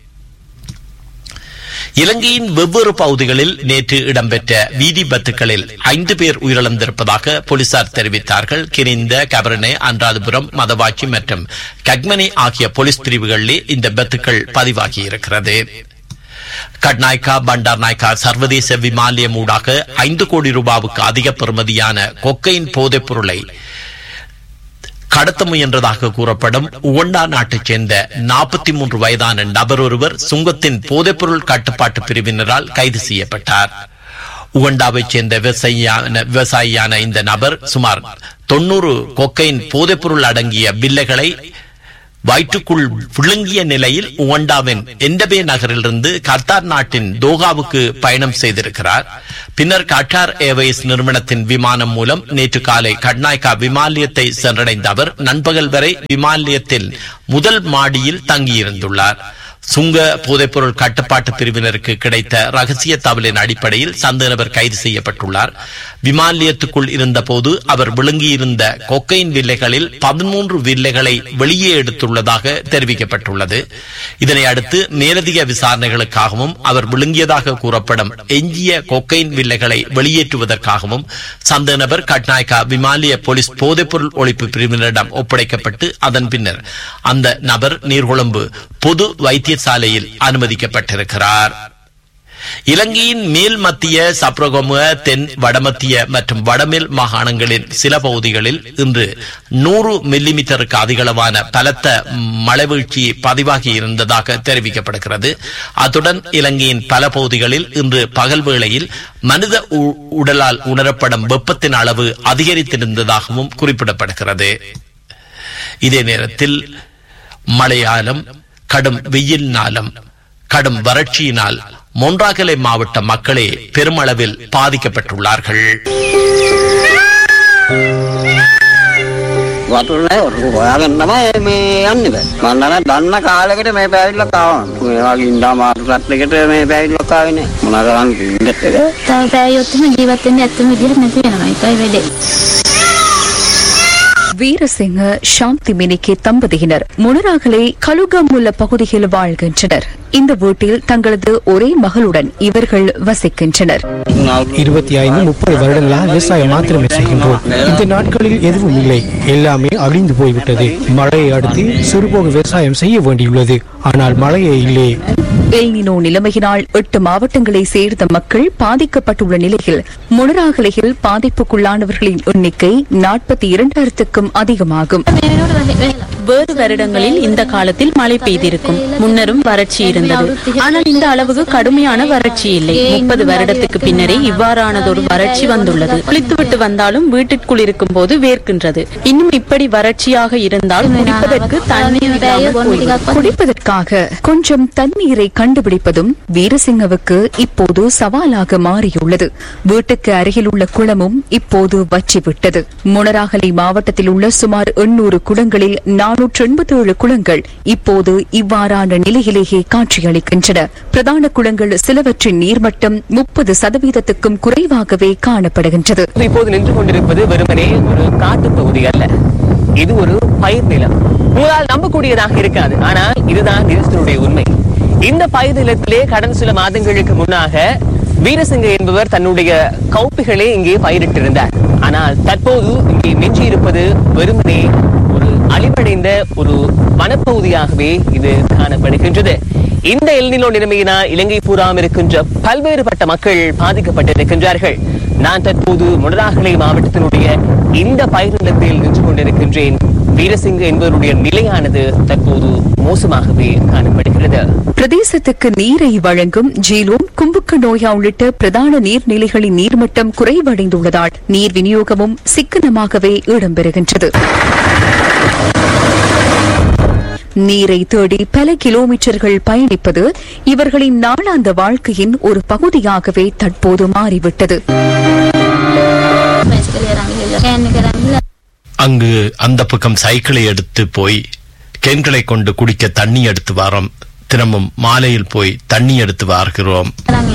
இலங்கையின் வெவ்வேறு பகுதிகளில் நேற்று இடம்பெற்ற வீதி பத்துக்களில் ஐந்து பேர் உயிரிழந்திருப்பதாக போலீசார் தெரிவித்தார்கள் கிரிந்த கபரனே அன்றாதபுரம் மதவாச்சி மற்றும் கக்மனே ஆகிய போலீஸ் பிரிவுகளிலே இந்த பத்துக்கள் பதிவாகியிருக்கிறது கட்நாய்கா பண்டார் நாய்கா சர்வதேச விமானியம் ஊடாக ஐந்து கோடி ரூபாவுக்கு அதிக பெறுமதியான கொக்கையின் போதைப் பொருளை கடத்த முயன்றதாக கூறப்படும் உகண்டா நாட்டைச் சேர்ந்த நாற்பத்தி மூன்று வயதான நபர் ஒருவர் சுங்கத்தின் போதைப்பொருள் கட்டுப்பாட்டு பிரிவினரால் கைது செய்யப்பட்டார் உகண்டாவைச் சேர்ந்த விவசாயியான விவசாயியான இந்த நபர் சுமார் தொன்னூறு கொக்கையின் போதைப்பொருள் அடங்கிய பில்லைகளை வயிற்றுக்குள் விழுங்கிய நிலையில் உகண்டாவின் எண்டபே நகரிலிருந்து கத்தார் நாட்டின் தோகாவுக்கு பயணம் செய்திருக்கிறார் பின்னர் கட்டார் ஏர்வேஸ் நிறுவனத்தின் விமானம் மூலம் நேற்று காலை கட்நாய்கா விமானியத்தை சென்றடைந்த அவர் நண்பகல் வரை விமானியத்தில் முதல் மாடியில் தங்கியிருந்துள்ளார் சுங்க போதைப்பொருள் கட்டுப்பாட்டு பிரிவினருக்கு கிடைத்த ரகசிய தகவலின் அடிப்படையில் சந்தேக நபர் கைது செய்யப்பட்டுள்ளார் விமான நிலையத்துக்குள் இருந்தபோது அவர் விழுங்கியிருந்த கொக்கையின் வில்லைகளில் பதிமூன்று வில்லைகளை வெளியே எடுத்துள்ளதாக தெரிவிக்கப்பட்டுள்ளது இதனை அடுத்து மேலதிக விசாரணைகளுக்காகவும் அவர் விழுங்கியதாக கூறப்படும் எஞ்சிய கொக்கையின் வில்லைகளை வெளியேற்றுவதற்காகவும் சந்தேக நபர் கட்நாயக்கா விமானிய போலீஸ் போதைப்பொருள் ஒழிப்பு பிரிவினரிடம் ஒப்படைக்கப்பட்டு அதன் பின்னர் அந்த நபர் நீர்கொழும்பு பொது வைத்தியசாலையில் அனுமதிக்கப்பட்டிருக்கிறார் இலங்கையின் மேல் மத்திய சப்ரகமுக தென் வடமத்திய மற்றும் வடமேல் மாகாணங்களின் சில பகுதிகளில் இன்று நூறு மில்லிமீட்டருக்கு அதிகளவான பலத்த மழைவீழ்ச்சி பதிவாகி இருந்ததாக தெரிவிக்கப்படுகிறது அத்துடன் இலங்கையின் பல பகுதிகளில் இன்று பகல் வேளையில் மனித உ- உடலால் உணரப்படும் வெப்பத்தின் அளவு அதிகரித்திருந்ததாகவும் குறிப்பிடப்படுகிறது இதே நேரத்தில் மழையாலும் கடும் வெயிலினாலும் கடும் வறட்சியினால் மொன்றாகலை மாவட்ட மக்களே பெருமளவில் பாதிக்கப்பட்டுள்ளார்கள் වතුර නෑ හොයාගෙන තමයි මේ යන්නේ බෑ. මම නම් දන්න කාලෙකට මේ පැවිදිලා කාවන. මේ වගේ ඉඳා මාසු රත්නයකට මේ පැවිදිලා කාවේ නෑ. මොනවා කරන්නේ ඉන්නත් එක. තව පෑයොත්තම ජීවත් වෙන්න ඇත්තම විදිහට නැති වෙනවා. ඒකයි වෙලේ. வீரசிங்க சாந்தி மினிகே தம்பதியினர் முனராகலை கலுகமுல்ல பகுதியில் வாழ்கின்றனர் இந்த வீட்டில் தங்களது ஒரே மகளுடன் இவர்கள் வசிக்கின்றனர் இருபத்தி ஐந்து முப்பது வருடங்களாக விவசாயம் மாத்திரமே செய்கின்றோம் இந்த நாட்களில் எதுவும் இல்லை எல்லாமே அழிந்து போய்விட்டது மழையை அடுத்து சிறுபோக விவசாயம் செய்ய வேண்டியுள்ளது ஆனால் மழையே இல்லை எல்னினோ நிலைமையினால் எட்டு மாவட்டங்களை சேர்ந்த மக்கள் பாதிக்கப்பட்டுள்ள நிலையில் முனராகலையில் பாதிப்புக்குள்ளானவர்களின் எண்ணிக்கை நாற்பத்தி இரண்டாயிரத்துக்கும் அதிகமாகும் வேறு வருடங்களில் இந்த காலத்தில் மழை பெய்திருக்கும் முன்னரும் வறட்சி இருந்தது ஆனால் இந்த அளவுக்கு கடுமையான வறட்சி இல்லை முப்பது வருடத்துக்கு பின்னரே இவ்வாறானதொரு வறட்சி வந்துள்ளது குளித்துவிட்டு வந்தாலும் வீட்டிற்குள் இருக்கும் போது வேர்க்கின்றது இன்னும் இப்படி வறட்சியாக இருந்தால் குடிப்பதற்கு தண்ணீர் இல்லாமல் போய்விடும். குடிப்பதற்காக கொஞ்சம் தண்ணீரை கண்டுபிடிப்பதும் வீரசிங்கவுக்கு இப்போது சவாலாக மாறியுள்ளது வீட்டுக்கு அருகில் உள்ள குளமும் இப்போது வற்றிவிட்டது முனராகலை மாவட்டத்தில் உள்ள சுமார் எண்ணூறு குளங்களில் நானூற்று எண்பத்தி ஏழு குளங்கள் இப்போது இவ்வாறான நிலையிலேயே காட்சியளிக்கின்றன பிரதான குளங்கள் சிலவற்றின் நீர்மட்டம் முப்பது சதவீதத்துக்கும் குறைவாகவே காணப்படுகின்றது இப்போது நின்று கொண்டிருப்பது வெறுமனே ஒரு காட்டு பகுதி அல்ல இது ஒரு பயிர் நிலம் உங்களால் நம்பக்கூடியதாக இருக்காது ஆனால் இதுதான் நிலத்தினுடைய உண்மை இந்த பயிர் நிலத்திலே கடந்த சில மாதங்களுக்கு முன்னாக வீரசிங்க என்பவர் தன்னுடைய கௌப்பிகளை இங்கே பயிரிட்டிருந்தார் ஆனால் தற்போது இங்கே மிஞ்சி இருப்பது வெறுமனே ஒரு அழிவடைந்த ஒரு வனப்பகுதியாகவே இது காணப்படுகின்றது இந்த எல்நிலோ நிலைமையினால் இலங்கை பூராம் இருக்கின்ற பல்வேறுபட்ட மக்கள் பாதிக்கப்பட்டிருக்கின்றார்கள் நான் தற்போது முனராகலை மாவட்டத்தினுடைய இந்த பயிர் நிலத்தில் நின்று கொண்டிருக்கின்றேன் வீரசிங்க என்பவருடைய நிலையானது தற்போது மோசமாகவே காணப்படுகிறது பிரதேசத்துக்கு நீரை வழங்கும் ஜீலோன் கும்புக்கு நோயா உள்ளிட்ட பிரதான நீர்நிலைகளின் நீர்மட்டம் குறைவடைந்துள்ளதால் நீர் விநியோகமும் சிக்கனமாகவே இடம்பெறுகின்றது நீரை தேடி பல கிலோமீட்டர்கள் பயணிப்பது இவர்களின் நாளாந்த வாழ்க்கையின் ஒரு பகுதியாகவே தற்போது மாறிவிட்டது அங்கு அந்த பக்கம் சைக்கிளை எடுத்து போய் கேன்களை கொண்டு குடிக்க தண்ணி எடுத்து வாரோம் தினமும் மாலையில் போய் தண்ணி எடுத்து வார்கிறோம்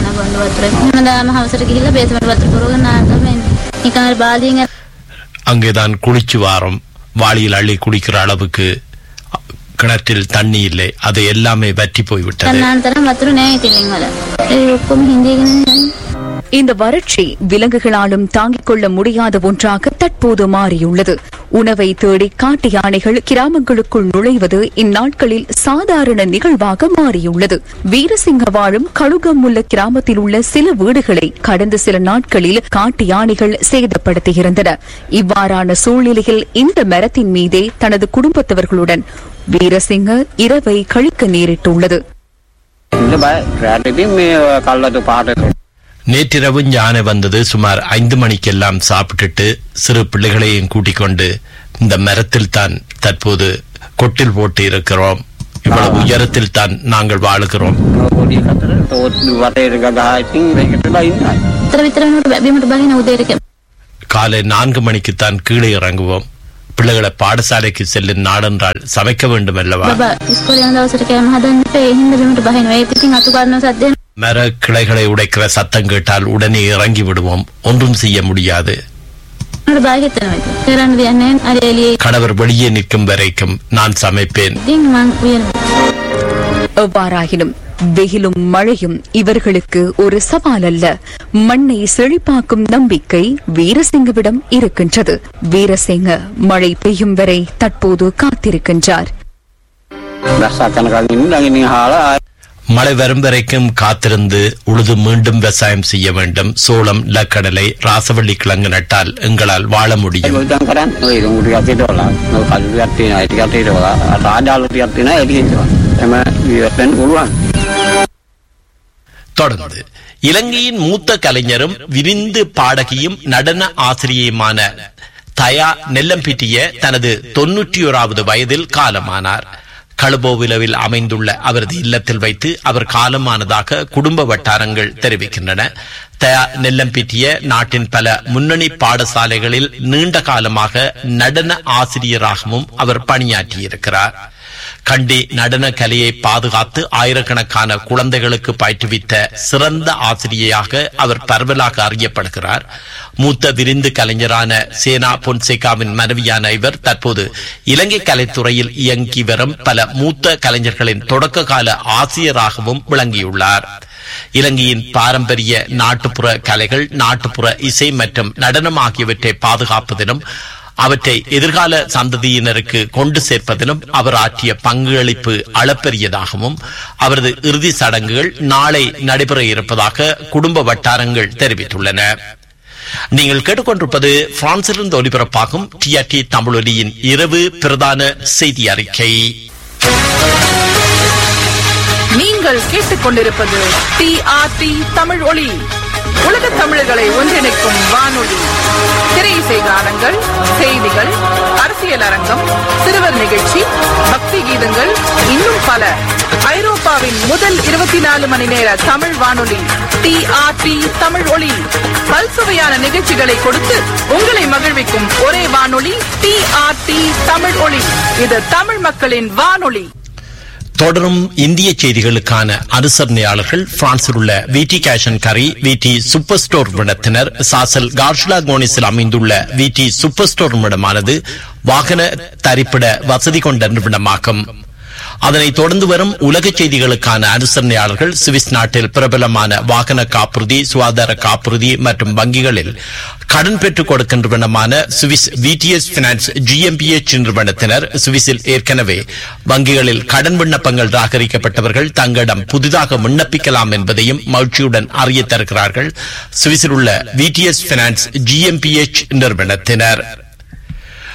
හැමදාම හවසට ගිහිල්ලා බේස්මට වතුර පුරවගෙන ආතම නිකන් බාල්දියෙන් அங்கேதான் குளிச்சு வாரோம் வாளியில் அள்ளி குடிக்கிற அளவுக்கு கிணற்றில் தண்ணி இல்லை அது எல்லாமே வற்றி போய்விட்டது ගන්නාන තරම් වතුර නෑ ඉතින් වල ඒ ඔක්කොම හින්දිගෙන இந்த வறட்சி விலங்குகளாலும் தாங்கிக் கொள்ள முடியாத ஒன்றாக தற்போது மாறியுள்ளது உணவை தேடி காட்டு யானைகள் கிராமங்களுக்குள் நுழைவது இந்நாட்களில் சாதாரண நிகழ்வாக மாறியுள்ளது வீரசிங்க வாழும் கழுகமுல்ல கிராமத்தில் உள்ள சில வீடுகளை கடந்த சில நாட்களில் காட்டு யானைகள் சேதப்படுத்தியிருந்தன இவ்வாறான சூழ்நிலையில் இந்த மரத்தின் மீதே தனது குடும்பத்தவர்களுடன் வீரசிங்க இரவை கழிக்க நேரிட்டுள்ளது ඉන්න බය රෑට ඉතින් මේ කල්ලතු පාට நேற்றிரவு யானை வந்தது சுமார் ஐந்து மணிக்கெல்லாம் சாப்பிட்டுட்டு சிறு பிள்ளைகளையும் கூட்டிக் கொண்டு இந்த மரத்தில் தான் தற்போது கொட்டில் போட்டு இருக்கிறோம் இவ்வளவு உயரத்தில் தான் நாங்கள் வாழுகிறோம் පොඩි කතර තෝත් වටේට ගගා ඉතින් මේකටලා ඉන්නයි තර විතර වෙනකොට බැබීමට බහින උදේට காலை நான்கு மணிக்குத்தான் கீழே இறங்குவோம் பிள்ளைகளை பாடசாலைக்கு செல்லும் நாடென்றால் சமைக்க வேண்டும் அல்லவா බබා ඉස්කෝලේ යන දවසට කෑම හදන්න එපා ඒ හින්දා බිමට බහිනවා ඒත් ඉතින් අතු ගන්න සද්දෙන් மர கிளைகளை உடைக்கிற சத்தம் கேட்டால் உடனே இறங்கி விடுவோம் ஒன்றும் செய்ய முடியாது මට බය හිතෙනවා ඉතින් කරන්න දෙයක් නැහැ අර එළියේ கணவர் வெளியே நிற்கும் வரைக்கும் நான் சமைப்பேன் ඉතින් මං උයනවා எவ்வாறாயினும் வெயிலும் மழையும் இவர்களுக்கு ஒரு சவால் அல்ல மண்ணை செழிப்பாக்கும் நம்பிக்கை வீரசிங்கவிடம் இருக்கின்றது வீரசிங்க மழை பெய்யும் வரை தற்போது காத்திருக்கின்றார் බැස්සක් කනකල් ඉන්න ළඟින් හාලා மழை வரும் வரைக்கும் காத்திருந்து உழுது மீண்டும் விவசாயம் செய்ய வேண்டும் சோளம் நிலக்கடலை ராசவள்ளி கிழங்கு நட்டால் எங்களால் வாழ முடியும் ගොවිතැන් කරන්න ඔය ඉරුම් ටිකක් හිටවලා ඔය කල්ලු ටිකක් තියෙනවා ඒ ටිකක් හිටවලා අර ආඩාලු ටිකක් තියෙනවා ඒක හිටවලා එම ජීවත් වෙන්න පුළුවන් தொடர்ந்து இலங்கையின் மூத்த கலைஞரும் விரிந்து பாடகியும் நடன ஆசிரியையுமான தயா நெல்லம்பிட்டிய தனது தொன்னூற்றி ஓராவது வயதில் காலமானார் களுபோவிலவில் அமைந்துள்ள அவரது இல்லத்தில் வைத்து அவர் காலமானதாக குடும்ப வட்டாரங்கள் தெரிவிக்கின்றன தயா நெல்லம்பிட்டிய நாட்டின் பல முன்னணி பாடசாலைகளில் நீண்ட காலமாக நடன ஆசிரியராகவும் அவர் பணியாற்றியிருக்கிறார் கண்டி நடன கலையை பாதுகாத்து ஆயிரக்கணக்கான குழந்தைகளுக்கு பயிற்றுவித்த சிறந்த ஆசிரியையாக அவர் பரவலாக அறியப்படுகிறார் மூத்த விருந்து கலைஞரான சேனா பொன்சேகாவின் மனைவியான இவர் தற்போது இலங்கை கலைத்துறையில் இயங்கி வரும் பல மூத்த கலைஞர்களின் தொடக்க கால ஆசிரியராகவும் விளங்கியுள்ளார் இலங்கையின் பாரம்பரிய நாட்டுப்புற கலைகள் நாட்டுப்புற இசை மற்றும் நடனம் ஆகியவற்றை பாதுகாப்பதிலும் அவற்றை எதிர்கால சந்ததியினருக்கு கொண்டு சேர்ப்பதிலும் அவர் ஆற்றிய பங்களிப்பு அளப்பெரியதாகவும் அவரது இறுதி சடங்குகள் நாளை நடைபெற இருப்பதாக குடும்ப வட்டாரங்கள் தெரிவித்துள்ளன நீங்கள் கேட்டுக்கொண்டிருப்பது பிரான்சிலிருந்து ஒலிபரப்பாகும் டிஆர்டி தமிழொலியின் இரவு பிரதான செய்தி அறிக்கை நீங்கள் கேட்டுக்கொண்டிருப்பது டிஆர்டி தமிழ் ஒளி உலக தமிழர்களை ஒன்றிணைக்கும் வானொலி திரையிசை கானங்கள் செய்திகள் அரசியல் அரங்கம் சிறுவர் நிகழ்ச்சி பக்தி கீதங்கள் இன்னும் பல ஐரோப்பாவின் முதல் இருபத்தி நாலு மணி நேர தமிழ் வானொலி டிஆர்டி தமிழ் ஒளி பல்சுவையான நிகழ்ச்சிகளை கொடுத்து உங்களை மகிழ்விக்கும் ஒரே வானொலி டிஆர்டி தமிழ் ஒளி இது தமிழ் மக்களின் வானொலி தொடரும் இந்திய செய்திகளுக்கான அனுசரணையாளர்கள் பிரான்சில் உள்ள விடி கேஷன் கரி விடி சூப்பர் ஸ்டோர் நிறுவனத்தினர் சாசல் கார்ஷ்லா கோனிஸில் அமைந்துள்ள விடி சூப்பர் ஸ்டோர் நிறுவனமானது வாகன தரிப்பிட வசதி கொண்ட நிறுவனமாகும் அதனைத் தொடர்ந்து வரும் உலக செய்திகளுக்கான அனுசரணையாளர்கள் சுவிஸ் நாட்டில் பிரபலமான வாகன காப்புறுதி சுகாதார காப்புறுதி மற்றும் வங்கிகளில் கடன் பெற்றுக் கொடுக்கின்றவனமான சுவிஸ் விடிஎஸ் பினான்ஸ் ஜிஎம்பிஎச் நிறுவனத்தினர் சுவிஸில் ஏற்கனவே வங்கிகளில் கடன் விண்ணப்பங்கள் ராகரிக்கப்பட்டவர்கள் தங்களிடம் புதிதாக விண்ணப்பிக்கலாம் என்பதையும் மகிழ்ச்சியுடன் அறிய தருகிறார்கள் சுவிஸில் உள்ள விடிஎஸ் பினான்ஸ் ஜிஎம்பிஎச் நிறுவனத்தினர்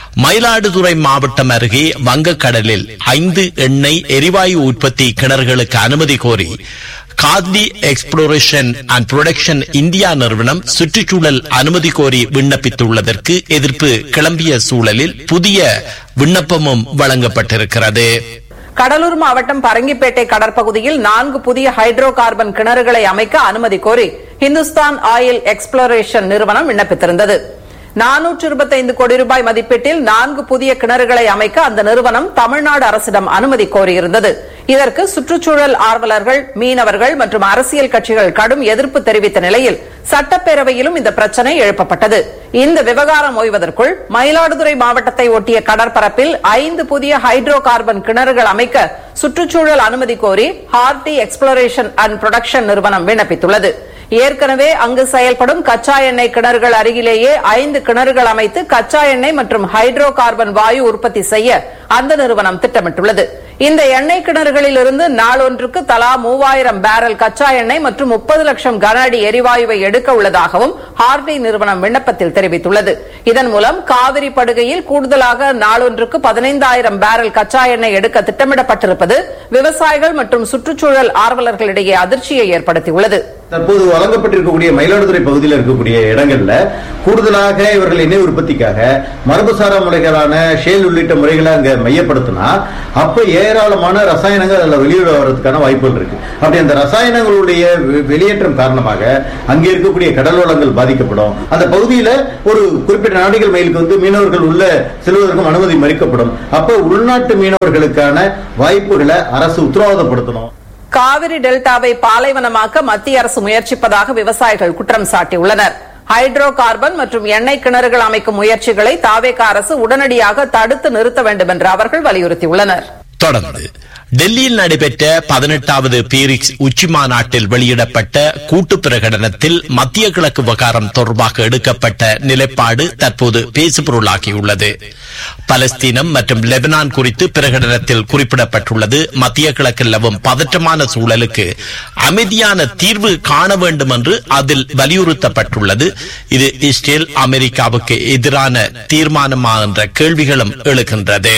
மயிலாடுதுறை மாவட்டம் அருகே வங்கக்கடலில் ஐந்து எண்ணெய் எரிவாயு உற்பத்தி கிணறுகளுக்கு அனுமதி கோரி காத்லி எக்ஸ்ப்ளோரேஷன் அண்ட் புரொடக்ஷன் இந்தியா நிறுவனம் சுற்றுச்சூழல் அனுமதி கோரி விண்ணப்பித்துள்ளதற்கு எதிர்ப்பு கிளம்பிய சூழலில் புதிய விண்ணப்பமும் வழங்கப்பட்டிருக்கிறது கடலூர் மாவட்டம் பரங்கிப்பேட்டை கடற்பகுதியில் நான்கு புதிய ஹைட்ரோ கார்பன் கிணறுகளை அமைக்க அனுமதி கோரி ஹிந்துஸ்தான் ஆயில் எக்ஸ்ப்ளோரேஷன் நிறுவனம் விண்ணப்பித்திருந்தது நானூற்று இருபத்தைந்து கோடி ரூபாய் மதிப்பீட்டில் நான்கு புதிய கிணறுகளை அமைக்க அந்த நிறுவனம் தமிழ்நாடு அரசிடம் அனுமதி கோரியிருந்தது இதற்கு சுற்றுச்சூழல் ஆர்வலர்கள் மீனவர்கள் மற்றும் அரசியல் கட்சிகள் கடும் எதிர்ப்பு தெரிவித்த நிலையில் சட்டப்பேரவையிலும் இந்த பிரச்சனை எழுப்பப்பட்டது இந்த விவகாரம் ஓய்வதற்குள் மயிலாடுதுறை மாவட்டத்தை ஒட்டிய கடற்பரப்பில் ஐந்து புதிய ஹைட்ரோ கார்பன் கிணறுகள் அமைக்க சுற்றுச்சூழல் அனுமதி கோரி ஹார்டி எக்ஸ்ப்ளோரேஷன் அண்ட் புரொடக்ஷன் நிறுவனம் விண்ணப்பித்துள்ளது ஏற்கனவே அங்கு செயல்படும் கச்சா எண்ணெய் கிணறுகள் அருகிலேயே ஐந்து கிணறுகள் அமைத்து கச்சா எண்ணெய் மற்றும் ஹைட்ரோ கார்பன் வாயு உற்பத்தி செய்ய அந்த நிறுவனம் திட்டமிட்டுள்ளது இந்த எண்ணெய் கிணறுகளில் இருந்து நாளொன்றுக்கு தலா மூவாயிரம் பேரல் கச்சா எண்ணெய் மற்றும் முப்பது லட்சம் கன அடி எரிவாயுவை எடுக்க உள்ளதாகவும் ஹார்டி நிறுவனம் விண்ணப்பத்தில் தெரிவித்துள்ளது இதன் மூலம் காவிரி படுகையில் கூடுதலாக நாளொன்றுக்கு பதினைந்தாயிரம் பேரல் கச்சா எண்ணெய் எடுக்க திட்டமிடப்பட்டிருப்பது விவசாயிகள் மற்றும் சுற்றுச்சூழல் ஆர்வலர்களிடையே அதிர்ச்சியை ஏற்படுத்தியுள்ளது தற்போது வழங்கப்பட்டிருக்கக்கூடிய மயிலாடுதுறை பகுதியில் இருக்கக்கூடிய இடங்கள்ல கூடுதலாக இவர்கள் எண்ணெய் உற்பத்திக்காக மரபுசாரா முறைகளான ஷேல் உள்ளிட்ட முறைகளை அங்க மையப்படுத்தினா அப்ப ஏராளமான ரசாயனங்கள் அதுல வெளியிட வர்றதுக்கான வாய்ப்புகள் இருக்கு அப்படி அந்த ரசாயனங்களுடைய வெ- வெளியேற்றம் காரணமாக அங்கே இருக்கக்கூடிய கடல் வளங்கள் பாதிக்கப்படும் அந்த பகுதியில ஒரு குறிப்பிட்ட நாடுகள் மைலுக்கு வந்து மீனவர்கள் உள்ள செல்வதற்கும் அனுமதி மறுக்கப்படும் அப்ப உள்நாட்டு மீனவர்களுக்கான வாய்ப்புகளை அரசு உத்தரவாதப்படுத்தணும் காவிரி டெல்டாவை பாலைவனமாக்க மத்திய அரசு முயற்சிப்பதாக விவசாயிகள் குற்றம் சாட்டியுள்ளனர் ஹைட்ரோ கார்பன் மற்றும் எண்ணெய் கிணறுகள் அமைக்கும் முயற்சிகளை தாவேக அரசு உடனடியாக தடுத்து நிறுத்த வேண்டும் என்று அவர்கள் வலியுறுத்தியுள்ளனர் தொடர்ந்து டெல்லியில் நடைபெற்ற பதினெட்டாவது பீரிக்ஸ் உச்சி மாநாட்டில் வெளியிடப்பட்ட கூட்டு பிரகடனத்தில் மத்திய கிழக்கு விவகாரம் தொடர்பாக எடுக்கப்பட்ட நிலைப்பாடு தற்போது பேசுபொருளாகியுள்ளது பலஸ்தீனம் மற்றும் லெபனான் குறித்து பிரகடனத்தில் குறிப்பிடப்பட்டுள்ளது மத்திய கிழக்கில் நிலவும் பதற்றமான சூழலுக்கு அமைதியான தீர்வு காண வேண்டும் என்று அதில் வலியுறுத்தப்பட்டுள்ளது இது இஸ்ரேல் அமெரிக்காவுக்கு எதிரான தீர்மானமா என்ற கேள்விகளும் எழுகின்றது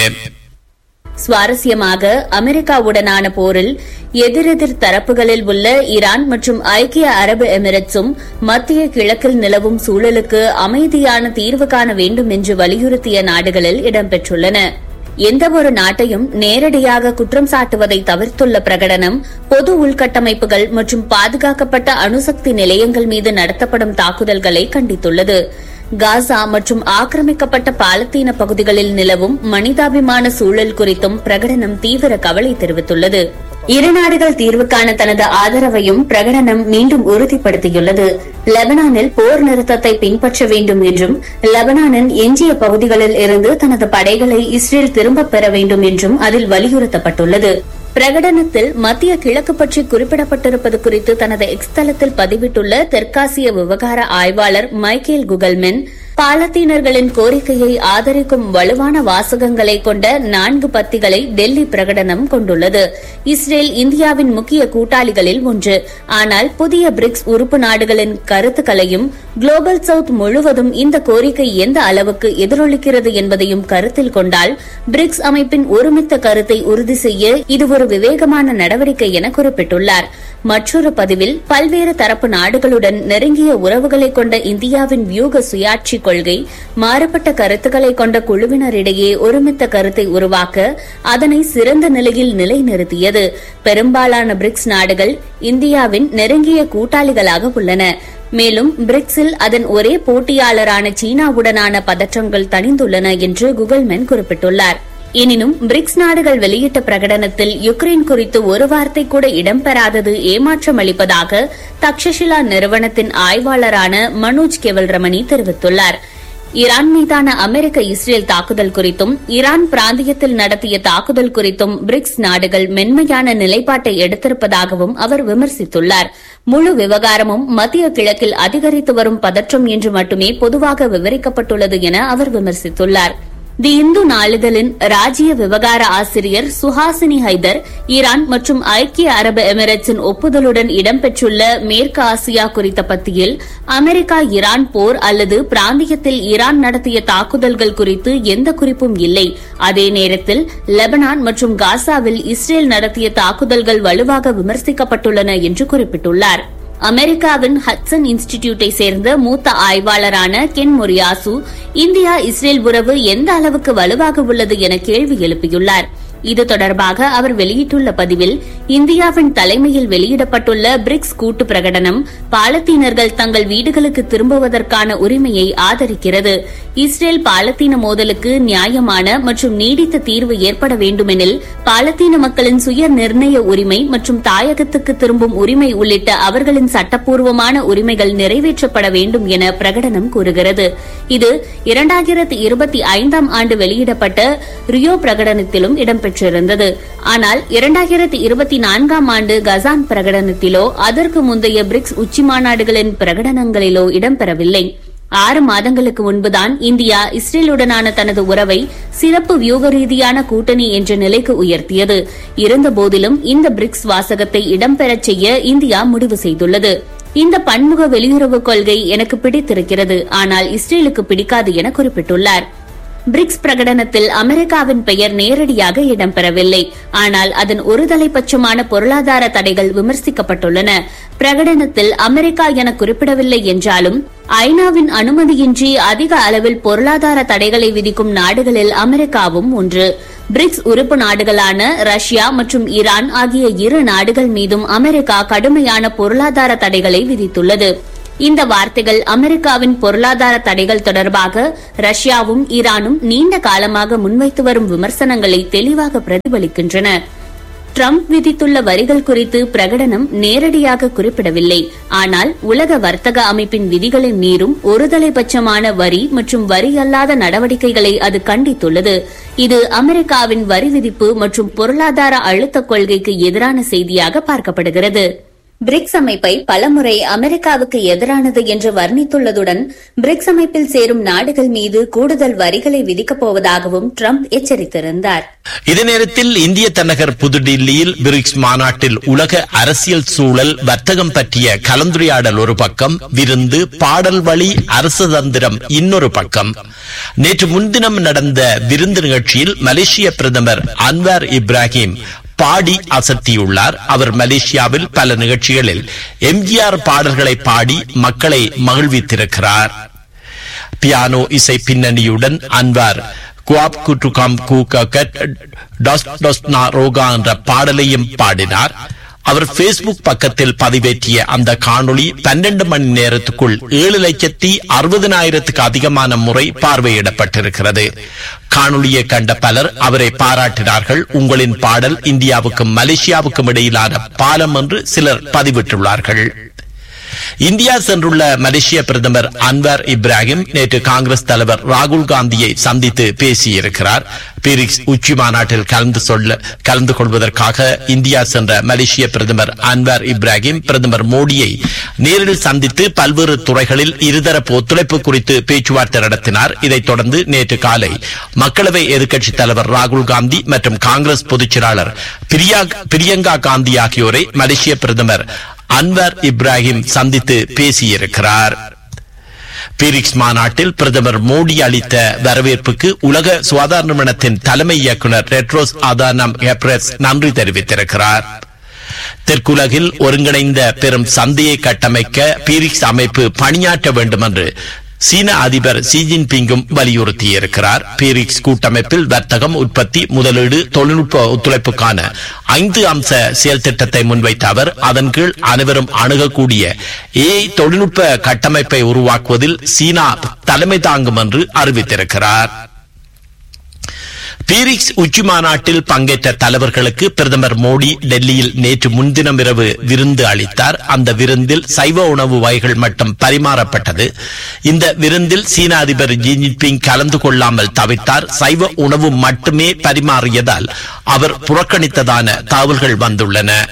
சுவாரஸ்யமாக அமெரிக்காவுடனான போரில் எதிரெதிர் தரப்புகளில் உள்ள ஈரான் மற்றும் ஐக்கிய அரபு எமிரேட்ஸும் மத்திய கிழக்கில் நிலவும் சூழலுக்கு அமைதியான தீர்வு காண வேண்டும் என்று வலியுறுத்திய நாடுகளில் இடம்பெற்றுள்ளன எந்தவொரு நாட்டையும் நேரடியாக குற்றம் சாட்டுவதை தவிர்த்துள்ள பிரகடனம் பொது உள்கட்டமைப்புகள் மற்றும் பாதுகாக்கப்பட்ட அணுசக்தி நிலையங்கள் மீது நடத்தப்படும் தாக்குதல்களை கண்டித்துள்ளது காசா மற்றும் ஆக்கிரமிக்கப்பட்ட பாலத்தீன பகுதிகளில் நிலவும் மனிதாபிமான சூழல் குறித்தும் பிரகடனம் தீவிர கவலை தெரிவித்துள்ளது இரு நாடுகள் தீர்வுக்கான தனது ஆதரவையும் பிரகடனம் மீண்டும் உறுதிப்படுத்தியுள்ளது லெபனானில் போர் நிறுத்தத்தை பின்பற்ற வேண்டும் என்றும் லெபனானின் எஞ்சிய பகுதிகளில் இருந்து தனது படைகளை இஸ்ரேல் திரும்பப் பெற வேண்டும் என்றும் அதில் வலியுறுத்தப்பட்டுள்ளது பிரகடனத்தில் மத்திய கிழக்கு பற்றி குறிப்பிடப்பட்டிருப்பது குறித்து தனது எக்ஸ் தளத்தில் பதிவிட்டுள்ள தெற்காசிய விவகார ஆய்வாளர் மைக்கேல் குகல்மென் பாலத்தீனர்களின் கோரிக்கையை ஆதரிக்கும் வலுவான வாசகங்களை கொண்ட நான்கு பத்திகளை டெல்லி பிரகடனம் கொண்டுள்ளது இஸ்ரேல் இந்தியாவின் முக்கிய கூட்டாளிகளில் ஒன்று ஆனால் புதிய பிரிக்ஸ் உறுப்பு நாடுகளின் கருத்துக்களையும் குளோபல் சவுத் முழுவதும் இந்த கோரிக்கை எந்த அளவுக்கு எதிரொலிக்கிறது என்பதையும் கருத்தில் கொண்டால் பிரிக்ஸ் அமைப்பின் ஒருமித்த கருத்தை உறுதி செய்ய இது ஒரு விவேகமான நடவடிக்கை என குறிப்பிட்டுள்ளார் மற்றொரு பதிவில் பல்வேறு தரப்பு நாடுகளுடன் நெருங்கிய உறவுகளை கொண்ட இந்தியாவின் வியூக சுயாட்சி கொள்கை மாறுபட்ட கருத்துக்களை கொண்ட குழுவினரிடையே ஒருமித்த கருத்தை உருவாக்க அதனை சிறந்த நிலையில் நிலைநிறுத்தியது பெரும்பாலான பிரிக்ஸ் நாடுகள் இந்தியாவின் நெருங்கிய கூட்டாளிகளாக உள்ளன மேலும் பிரிக்ஸில் அதன் ஒரே போட்டியாளரான சீனாவுடனான பதற்றங்கள் தணிந்துள்ளன என்று குகல்மென் குறிப்பிட்டுள்ளார் எனினும் பிரிக்ஸ் நாடுகள் வெளியிட்ட பிரகடனத்தில் யுக்ரைன் குறித்து ஒரு வார்த்தை கூட இடம்பெறாதது ஏமாற்றம் அளிப்பதாக தக்ஷஷிலா நிறுவனத்தின் ஆய்வாளரான மனோஜ் கெவல் ரமணி தெரிவித்துள்ளார் ஈரான் மீதான அமெரிக்க இஸ்ரேல் தாக்குதல் குறித்தும் ஈரான் பிராந்தியத்தில் நடத்திய தாக்குதல் குறித்தும் பிரிக்ஸ் நாடுகள் மென்மையான நிலைப்பாட்டை எடுத்திருப்பதாகவும் அவர் விமர்சித்துள்ளார் முழு விவகாரமும் மத்திய கிழக்கில் அதிகரித்து வரும் பதற்றம் என்று மட்டுமே பொதுவாக விவரிக்கப்பட்டுள்ளது என அவர் விமர்சித்துள்ளார் தி இந்து நாளிதழின் ராஜ்ய விவகார ஆசிரியர் சுஹாசினி ஹைதர் ஈரான் மற்றும் ஐக்கிய அரபு எமிரேட்ஸின் ஒப்புதலுடன் இடம்பெற்றுள்ள மேற்கு ஆசியா குறித்த பத்தியில் அமெரிக்கா ஈரான் போர் அல்லது பிராந்தியத்தில் ஈரான் நடத்திய தாக்குதல்கள் குறித்து எந்த குறிப்பும் இல்லை அதே நேரத்தில் லெபனான் மற்றும் காசாவில் இஸ்ரேல் நடத்திய தாக்குதல்கள் வலுவாக விமர்சிக்கப்பட்டுள்ளன என்று குறிப்பிட்டுள்ளார் அமெரிக்காவின் ஹட்சன் இன்ஸ்டிடியூட்டை சேர்ந்த மூத்த ஆய்வாளரான கென் மொரியாசு இந்தியா இஸ்ரேல் உறவு எந்த அளவுக்கு வலுவாக உள்ளது என கேள்வி எழுப்பியுள்ளார் இது தொடர்பாக அவர் வெளியிட்டுள்ள பதிவில் இந்தியாவின் தலைமையில் வெளியிடப்பட்டுள்ள பிரிக்ஸ் கூட்டு பிரகடனம் பாலத்தீனர்கள் தங்கள் வீடுகளுக்கு திரும்புவதற்கான உரிமையை ஆதரிக்கிறது இஸ்ரேல் பாலத்தீன மோதலுக்கு நியாயமான மற்றும் நீடித்த தீர்வு ஏற்பட வேண்டுமெனில் பாலத்தீன மக்களின் சுய நிர்ணய உரிமை மற்றும் தாயகத்துக்கு திரும்பும் உரிமை உள்ளிட்ட அவர்களின் சட்டப்பூர்வமான உரிமைகள் நிறைவேற்றப்பட வேண்டும் என பிரகடனம் கூறுகிறது இது இரண்டாயிரத்தி இருபத்தி ஐந்தாம் ஆண்டு வெளியிடப்பட்ட ரியோ பிரகடனத்திலும் இடம்பெற்றிருந்தது ஆனால் இரண்டாயிரத்தி இருபத்தி நான்காம் ஆண்டு கசான் பிரகடனத்திலோ அதற்கு முந்தைய பிரிக்ஸ் உச்சிமாநாடுகளின் பிரகடனங்களிலோ இடம்பெறவில்லை ஆறு மாதங்களுக்கு முன்புதான் இந்தியா இஸ்ரேலுடனான தனது உறவை சிறப்பு வியூக ரீதியான கூட்டணி என்ற நிலைக்கு உயர்த்தியது இருந்தபோதிலும் இந்த பிரிக்ஸ் வாசகத்தை இடம்பெறச் செய்ய இந்தியா முடிவு செய்துள்ளது இந்த பன்முக வெளியுறவு கொள்கை எனக்கு பிடித்திருக்கிறது ஆனால் இஸ்ரேலுக்கு பிடிக்காது என குறிப்பிட்டுள்ளார் பிரிக்ஸ் பிரகடனத்தில் அமெரிக்காவின் பெயர் நேரடியாக இடம்பெறவில்லை ஆனால் அதன் ஒருதலைபட்சமான பொருளாதார தடைகள் விமர்சிக்கப்பட்டுள்ளன பிரகடனத்தில் அமெரிக்கா என குறிப்பிடவில்லை என்றாலும் ஐநாவின் அனுமதியின்றி அதிக அளவில் பொருளாதார தடைகளை விதிக்கும் நாடுகளில் அமெரிக்காவும் ஒன்று பிரிக்ஸ் உறுப்பு நாடுகளான ரஷ்யா மற்றும் ஈரான் ஆகிய இரு நாடுகள் மீதும் அமெரிக்கா கடுமையான பொருளாதார தடைகளை விதித்துள்ளது இந்த வார்த்தைகள் அமெரிக்காவின் பொருளாதார தடைகள் தொடர்பாக ரஷ்யாவும் ஈரானும் நீண்ட காலமாக முன்வைத்து வரும் விமர்சனங்களை தெளிவாக பிரதிபலிக்கின்றன ட்ரம்ப் விதித்துள்ள வரிகள் குறித்து பிரகடனம் நேரடியாக குறிப்பிடவில்லை ஆனால் உலக வர்த்தக அமைப்பின் விதிகளை மீறும் ஒருதலைபட்சமான வரி மற்றும் வரி அல்லாத நடவடிக்கைகளை அது கண்டித்துள்ளது இது அமெரிக்காவின் வரி விதிப்பு மற்றும் பொருளாதார அழுத்த கொள்கைக்கு எதிரான செய்தியாக பார்க்கப்படுகிறது பிரிக்ஸ் அமைப்பை பலமுறை அமெரிக்காவுக்கு எதிரானது என்று வர்ணித்துள்ளதுடன் பிரிக்ஸ் அமைப்பில் சேரும் நாடுகள் மீது கூடுதல் வரிகளை விதிக்கப் போவதாகவும் ட்ரம்ப் எச்சரித்திருந்தார் இதே நேரத்தில் இந்திய தலைநகர் புதுடில்லியில் பிரிக்ஸ் மாநாட்டில் உலக அரசியல் சூழல் வர்த்தகம் பற்றிய கலந்துரையாடல் ஒரு பக்கம் விருந்து பாடல் வழி அரசு தந்திரம் இன்னொரு பக்கம் நேற்று முன்தினம் நடந்த விருந்து நிகழ்ச்சியில் மலேசிய பிரதமர் அன்வார் இப்ராஹிம் பாடி அசத்தியுள்ளார் அவர் மலேசியாவில் பல நிகழ்ச்சிகளில் எம்ஜிஆர் பாடல்களை பாடி மக்களை மகிழ்வித்திருக்கிறார் பியானோ இசை பின்னணியுடன் அன்வார் குவாப் குட்டுகாம் கூகட் டஸ் டஸ்னா ரோகா என்ற பாடலையும் பாடினார் அவர் பேஸ்புக் பக்கத்தில் பதிவேற்றிய அந்த காணொளி பன்னெண்டு மணி நேரத்துக்குள் ஏழு லட்சத்தி அறுபதனாயிரத்துக்கு அதிகமான முறை பார்வையிடப்பட்டிருக்கிறது காணொளியை கண்ட பலர் அவரை பாராட்டினார்கள் உங்களின் பாடல் இந்தியாவுக்கும் மலேசியாவுக்கும் இடையிலான பாலம் என்று சிலர் பதிவிட்டுள்ளார்கள் இந்தியா சென்றுள்ள மலேசிய பிரதமர் அன்வர் இப்ராஹிம் நேற்று காங்கிரஸ் தலைவர் ராகுல் காந்தியை சந்தித்து பேசியிருக்கிறார் பிரிக்ஸ் உச்சி மாநாட்டில் கலந்து சொல்ல கலந்து கொள்வதற்காக இந்தியா சென்ற மலேசிய பிரதமர் அன்வர் இப்ராஹிம் பிரதமர் மோடியை நேரில் சந்தித்து பல்வேறு துறைகளில் இருதரப்பு ஒத்துழைப்பு குறித்து பேச்சுவார்த்தை நடத்தினார் இதைத் தொடர்ந்து நேற்று காலை மக்களவை எதிர்க்கட்சித் தலைவர் ராகுல் காந்தி மற்றும் காங்கிரஸ் பொதுச் செயலாளர் பிரியங்கா காந்தி ஆகியோரை மலேசிய பிரதமர் அன்வர் இப்ராஹிம் சந்தித்து பேசியிருக்கிறார் பீரிக்ஸ் மாநாட்டில் பிரதமர் மோடி அளித்த வரவேற்புக்கு உலக சுகாதார நிறுவனத்தின் தலைமை இயக்குநர் ரெட்ரோஸ் ஆதானம் ஹெப்ரஸ் நன்றி தெரிவித்திருக்கிறார் தெற்குலகில் ஒருங்கிணைந்த பெரும் சந்தையை கட்டமைக்க பீரிக்ஸ் அமைப்பு பணியாற்ற வேண்டும் என்று சீன அதிபர் ஷி ஜின்பிங்கும் வலியுறுத்தியிருக்கிறார் பீரிக்ஸ் கூட்டமைப்பில் வர்த்தகம் உற்பத்தி முதலீடு தொழில்நுட்ப ஒத்துழைப்புக்கான ஐந்து அம்ச செயல் திட்டத்தை முன்வைத்த அவர் அதன் கீழ் அனைவரும் அணுகக்கூடிய ஏஐ தொழில்நுட்ப கட்டமைப்பை உருவாக்குவதில் சீனா தலைமை தாங்கும் என்று அறிவித்திருக்கிறார் பீரிக்ஸ் உச்சி மாநாட்டில் பங்கேற்ற தலைவர்களுக்கு பிரதமர் மோடி டெல்லியில் நேற்று முன்தினம் இரவு விருந்து அளித்தார் அந்த விருந்தில் சைவ உணவு வகைகள் மட்டும் பரிமாறப்பட்டது இந்த விருந்தில் சீன அதிபர் ஜி ஜின்பிங் கலந்து கொள்ளாமல் தவிர்த்தார் சைவ உணவு மட்டுமே பரிமாறியதால் அவர் புறக்கணித்ததான தகவல்கள் வந்துள்ளன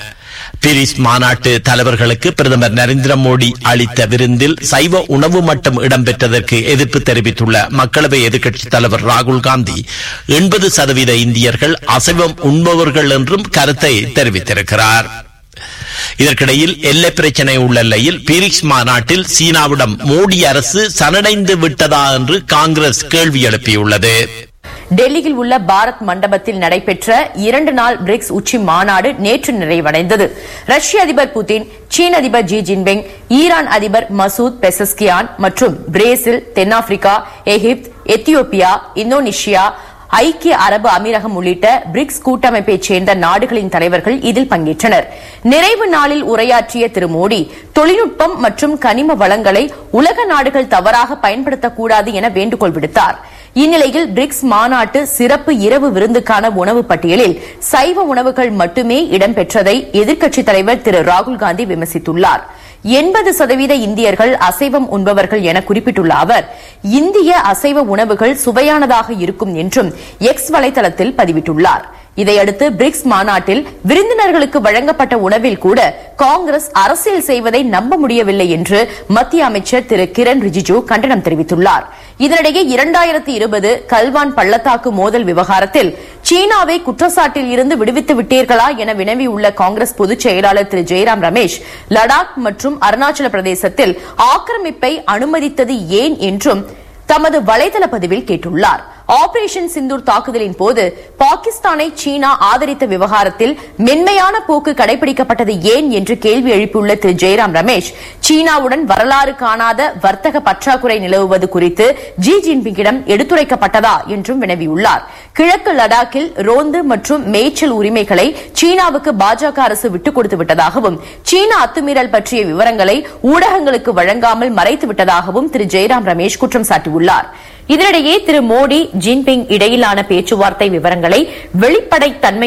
பிரிஸ் மாநாட்டு தலைவர்களுக்கு பிரதமர் நரேந்திர மோடி அளித்த விருந்தில் சைவ உணவு மட்டும் இடம்பெற்றதற்கு எதிர்ப்பு தெரிவித்துள்ள மக்களவை எதிர்க்கட்சித் தலைவர் ராகுல் காந்தி எண்பது சதவீத இந்தியர்கள் அசைவம் உண்பவர்கள் என்றும் கருத்தை தெரிவித்திருக்கிறார் இதற்கிடையில் எல்லை பிரச்சனை உள்ள நிலையில் பீரிக்ஸ் மாநாட்டில் சீனாவிடம் மோடி அரசு சனடைந்து விட்டதா என்று காங்கிரஸ் கேள்வி எழுப்பியுள்ளது டெல்லியில் உள்ள பாரத் மண்டபத்தில் நடைபெற்ற இரண்டு நாள் பிரிக்ஸ் உச்சி மாநாடு நேற்று நிறைவடைந்தது ரஷ்ய அதிபர் புதின் சீன அதிபர் ஜி ஜின்பிங் ஈரான் அதிபர் மசூத் பெசஸ்கியான் மற்றும் பிரேசில் தென்னாப்பிரிக்கா எகிப்து எத்தியோப்பியா இந்தோனேஷியா ஐக்கிய அரபு அமீரகம் உள்ளிட்ட பிரிக்ஸ் கூட்டமைப்பைச் சேர்ந்த நாடுகளின் தலைவர்கள் இதில் பங்கேற்றனர் நிறைவு நாளில் உரையாற்றிய திரு மோடி தொழில்நுட்பம் மற்றும் கனிம வளங்களை உலக நாடுகள் தவறாக பயன்படுத்தக்கூடாது என வேண்டுகோள் விடுத்தார் இந்நிலையில் பிரிக்ஸ் மாநாட்டு சிறப்பு இரவு விருந்துக்கான உணவு பட்டியலில் சைவ உணவுகள் மட்டுமே இடம்பெற்றதை எதிர்க்கட்சித் தலைவர் திரு ராகுல் காந்தி விமர்சித்துள்ளார் எண்பது சதவீத இந்தியர்கள் அசைவம் உண்பவர்கள் என குறிப்பிட்டுள்ள அவர் இந்திய அசைவ உணவுகள் சுவையானதாக இருக்கும் என்றும் எக்ஸ் வலைதளத்தில் பதிவிட்டுள்ளார் இதையடுத்து பிரிக்ஸ் மாநாட்டில் விருந்தினர்களுக்கு வழங்கப்பட்ட உணவில் கூட காங்கிரஸ் அரசியல் செய்வதை நம்ப முடியவில்லை என்று மத்திய அமைச்சர் திரு கிரண் ரிஜிஜு கண்டனம் தெரிவித்துள்ளார் இதனிடையே இரண்டாயிரத்தி இருபது கல்வான் பள்ளத்தாக்கு மோதல் விவகாரத்தில் சீனாவை குற்றச்சாட்டில் இருந்து விடுவித்து விட்டீர்களா என வினவியுள்ள காங்கிரஸ் பொதுச் செயலாளர் திரு ஜெயராம் ரமேஷ் லடாக் மற்றும் அருணாச்சல பிரதேசத்தில் ஆக்கிரமிப்பை அனுமதித்தது ஏன் என்றும் தமது வலைதள பதிவில் கேட்டுள்ளார் ஆபரேஷன் சிந்தூர் தாக்குதலின் போது பாகிஸ்தானை சீனா ஆதரித்த விவகாரத்தில் மென்மையான போக்கு கடைபிடிக்கப்பட்டது ஏன் என்று கேள்வி எழுப்பியுள்ள திரு ஜெயராம் ரமேஷ் சீனாவுடன் வரலாறு காணாத வர்த்தக பற்றாக்குறை நிலவுவது குறித்து ஜி ஜின்பிங்கிடம் எடுத்துரைக்கப்பட்டதா என்றும் வினவியுள்ளார் கிழக்கு லடாக்கில் ரோந்து மற்றும் மேய்ச்சல் உரிமைகளை சீனாவுக்கு பாஜக அரசு விட்டுக் கொடுத்து விட்டதாகவும் சீன அத்துமீறல் பற்றிய விவரங்களை ஊடகங்களுக்கு வழங்காமல் மறைத்து விட்டதாகவும் திரு ஜெயராம் ரமேஷ் குற்றம் சாட்டியுள்ளார் இதனிடையே திரு மோடி ஜின்பிங் இடையிலான பேச்சுவார்த்தை விவரங்களை வெளிப்படைத்தன்மை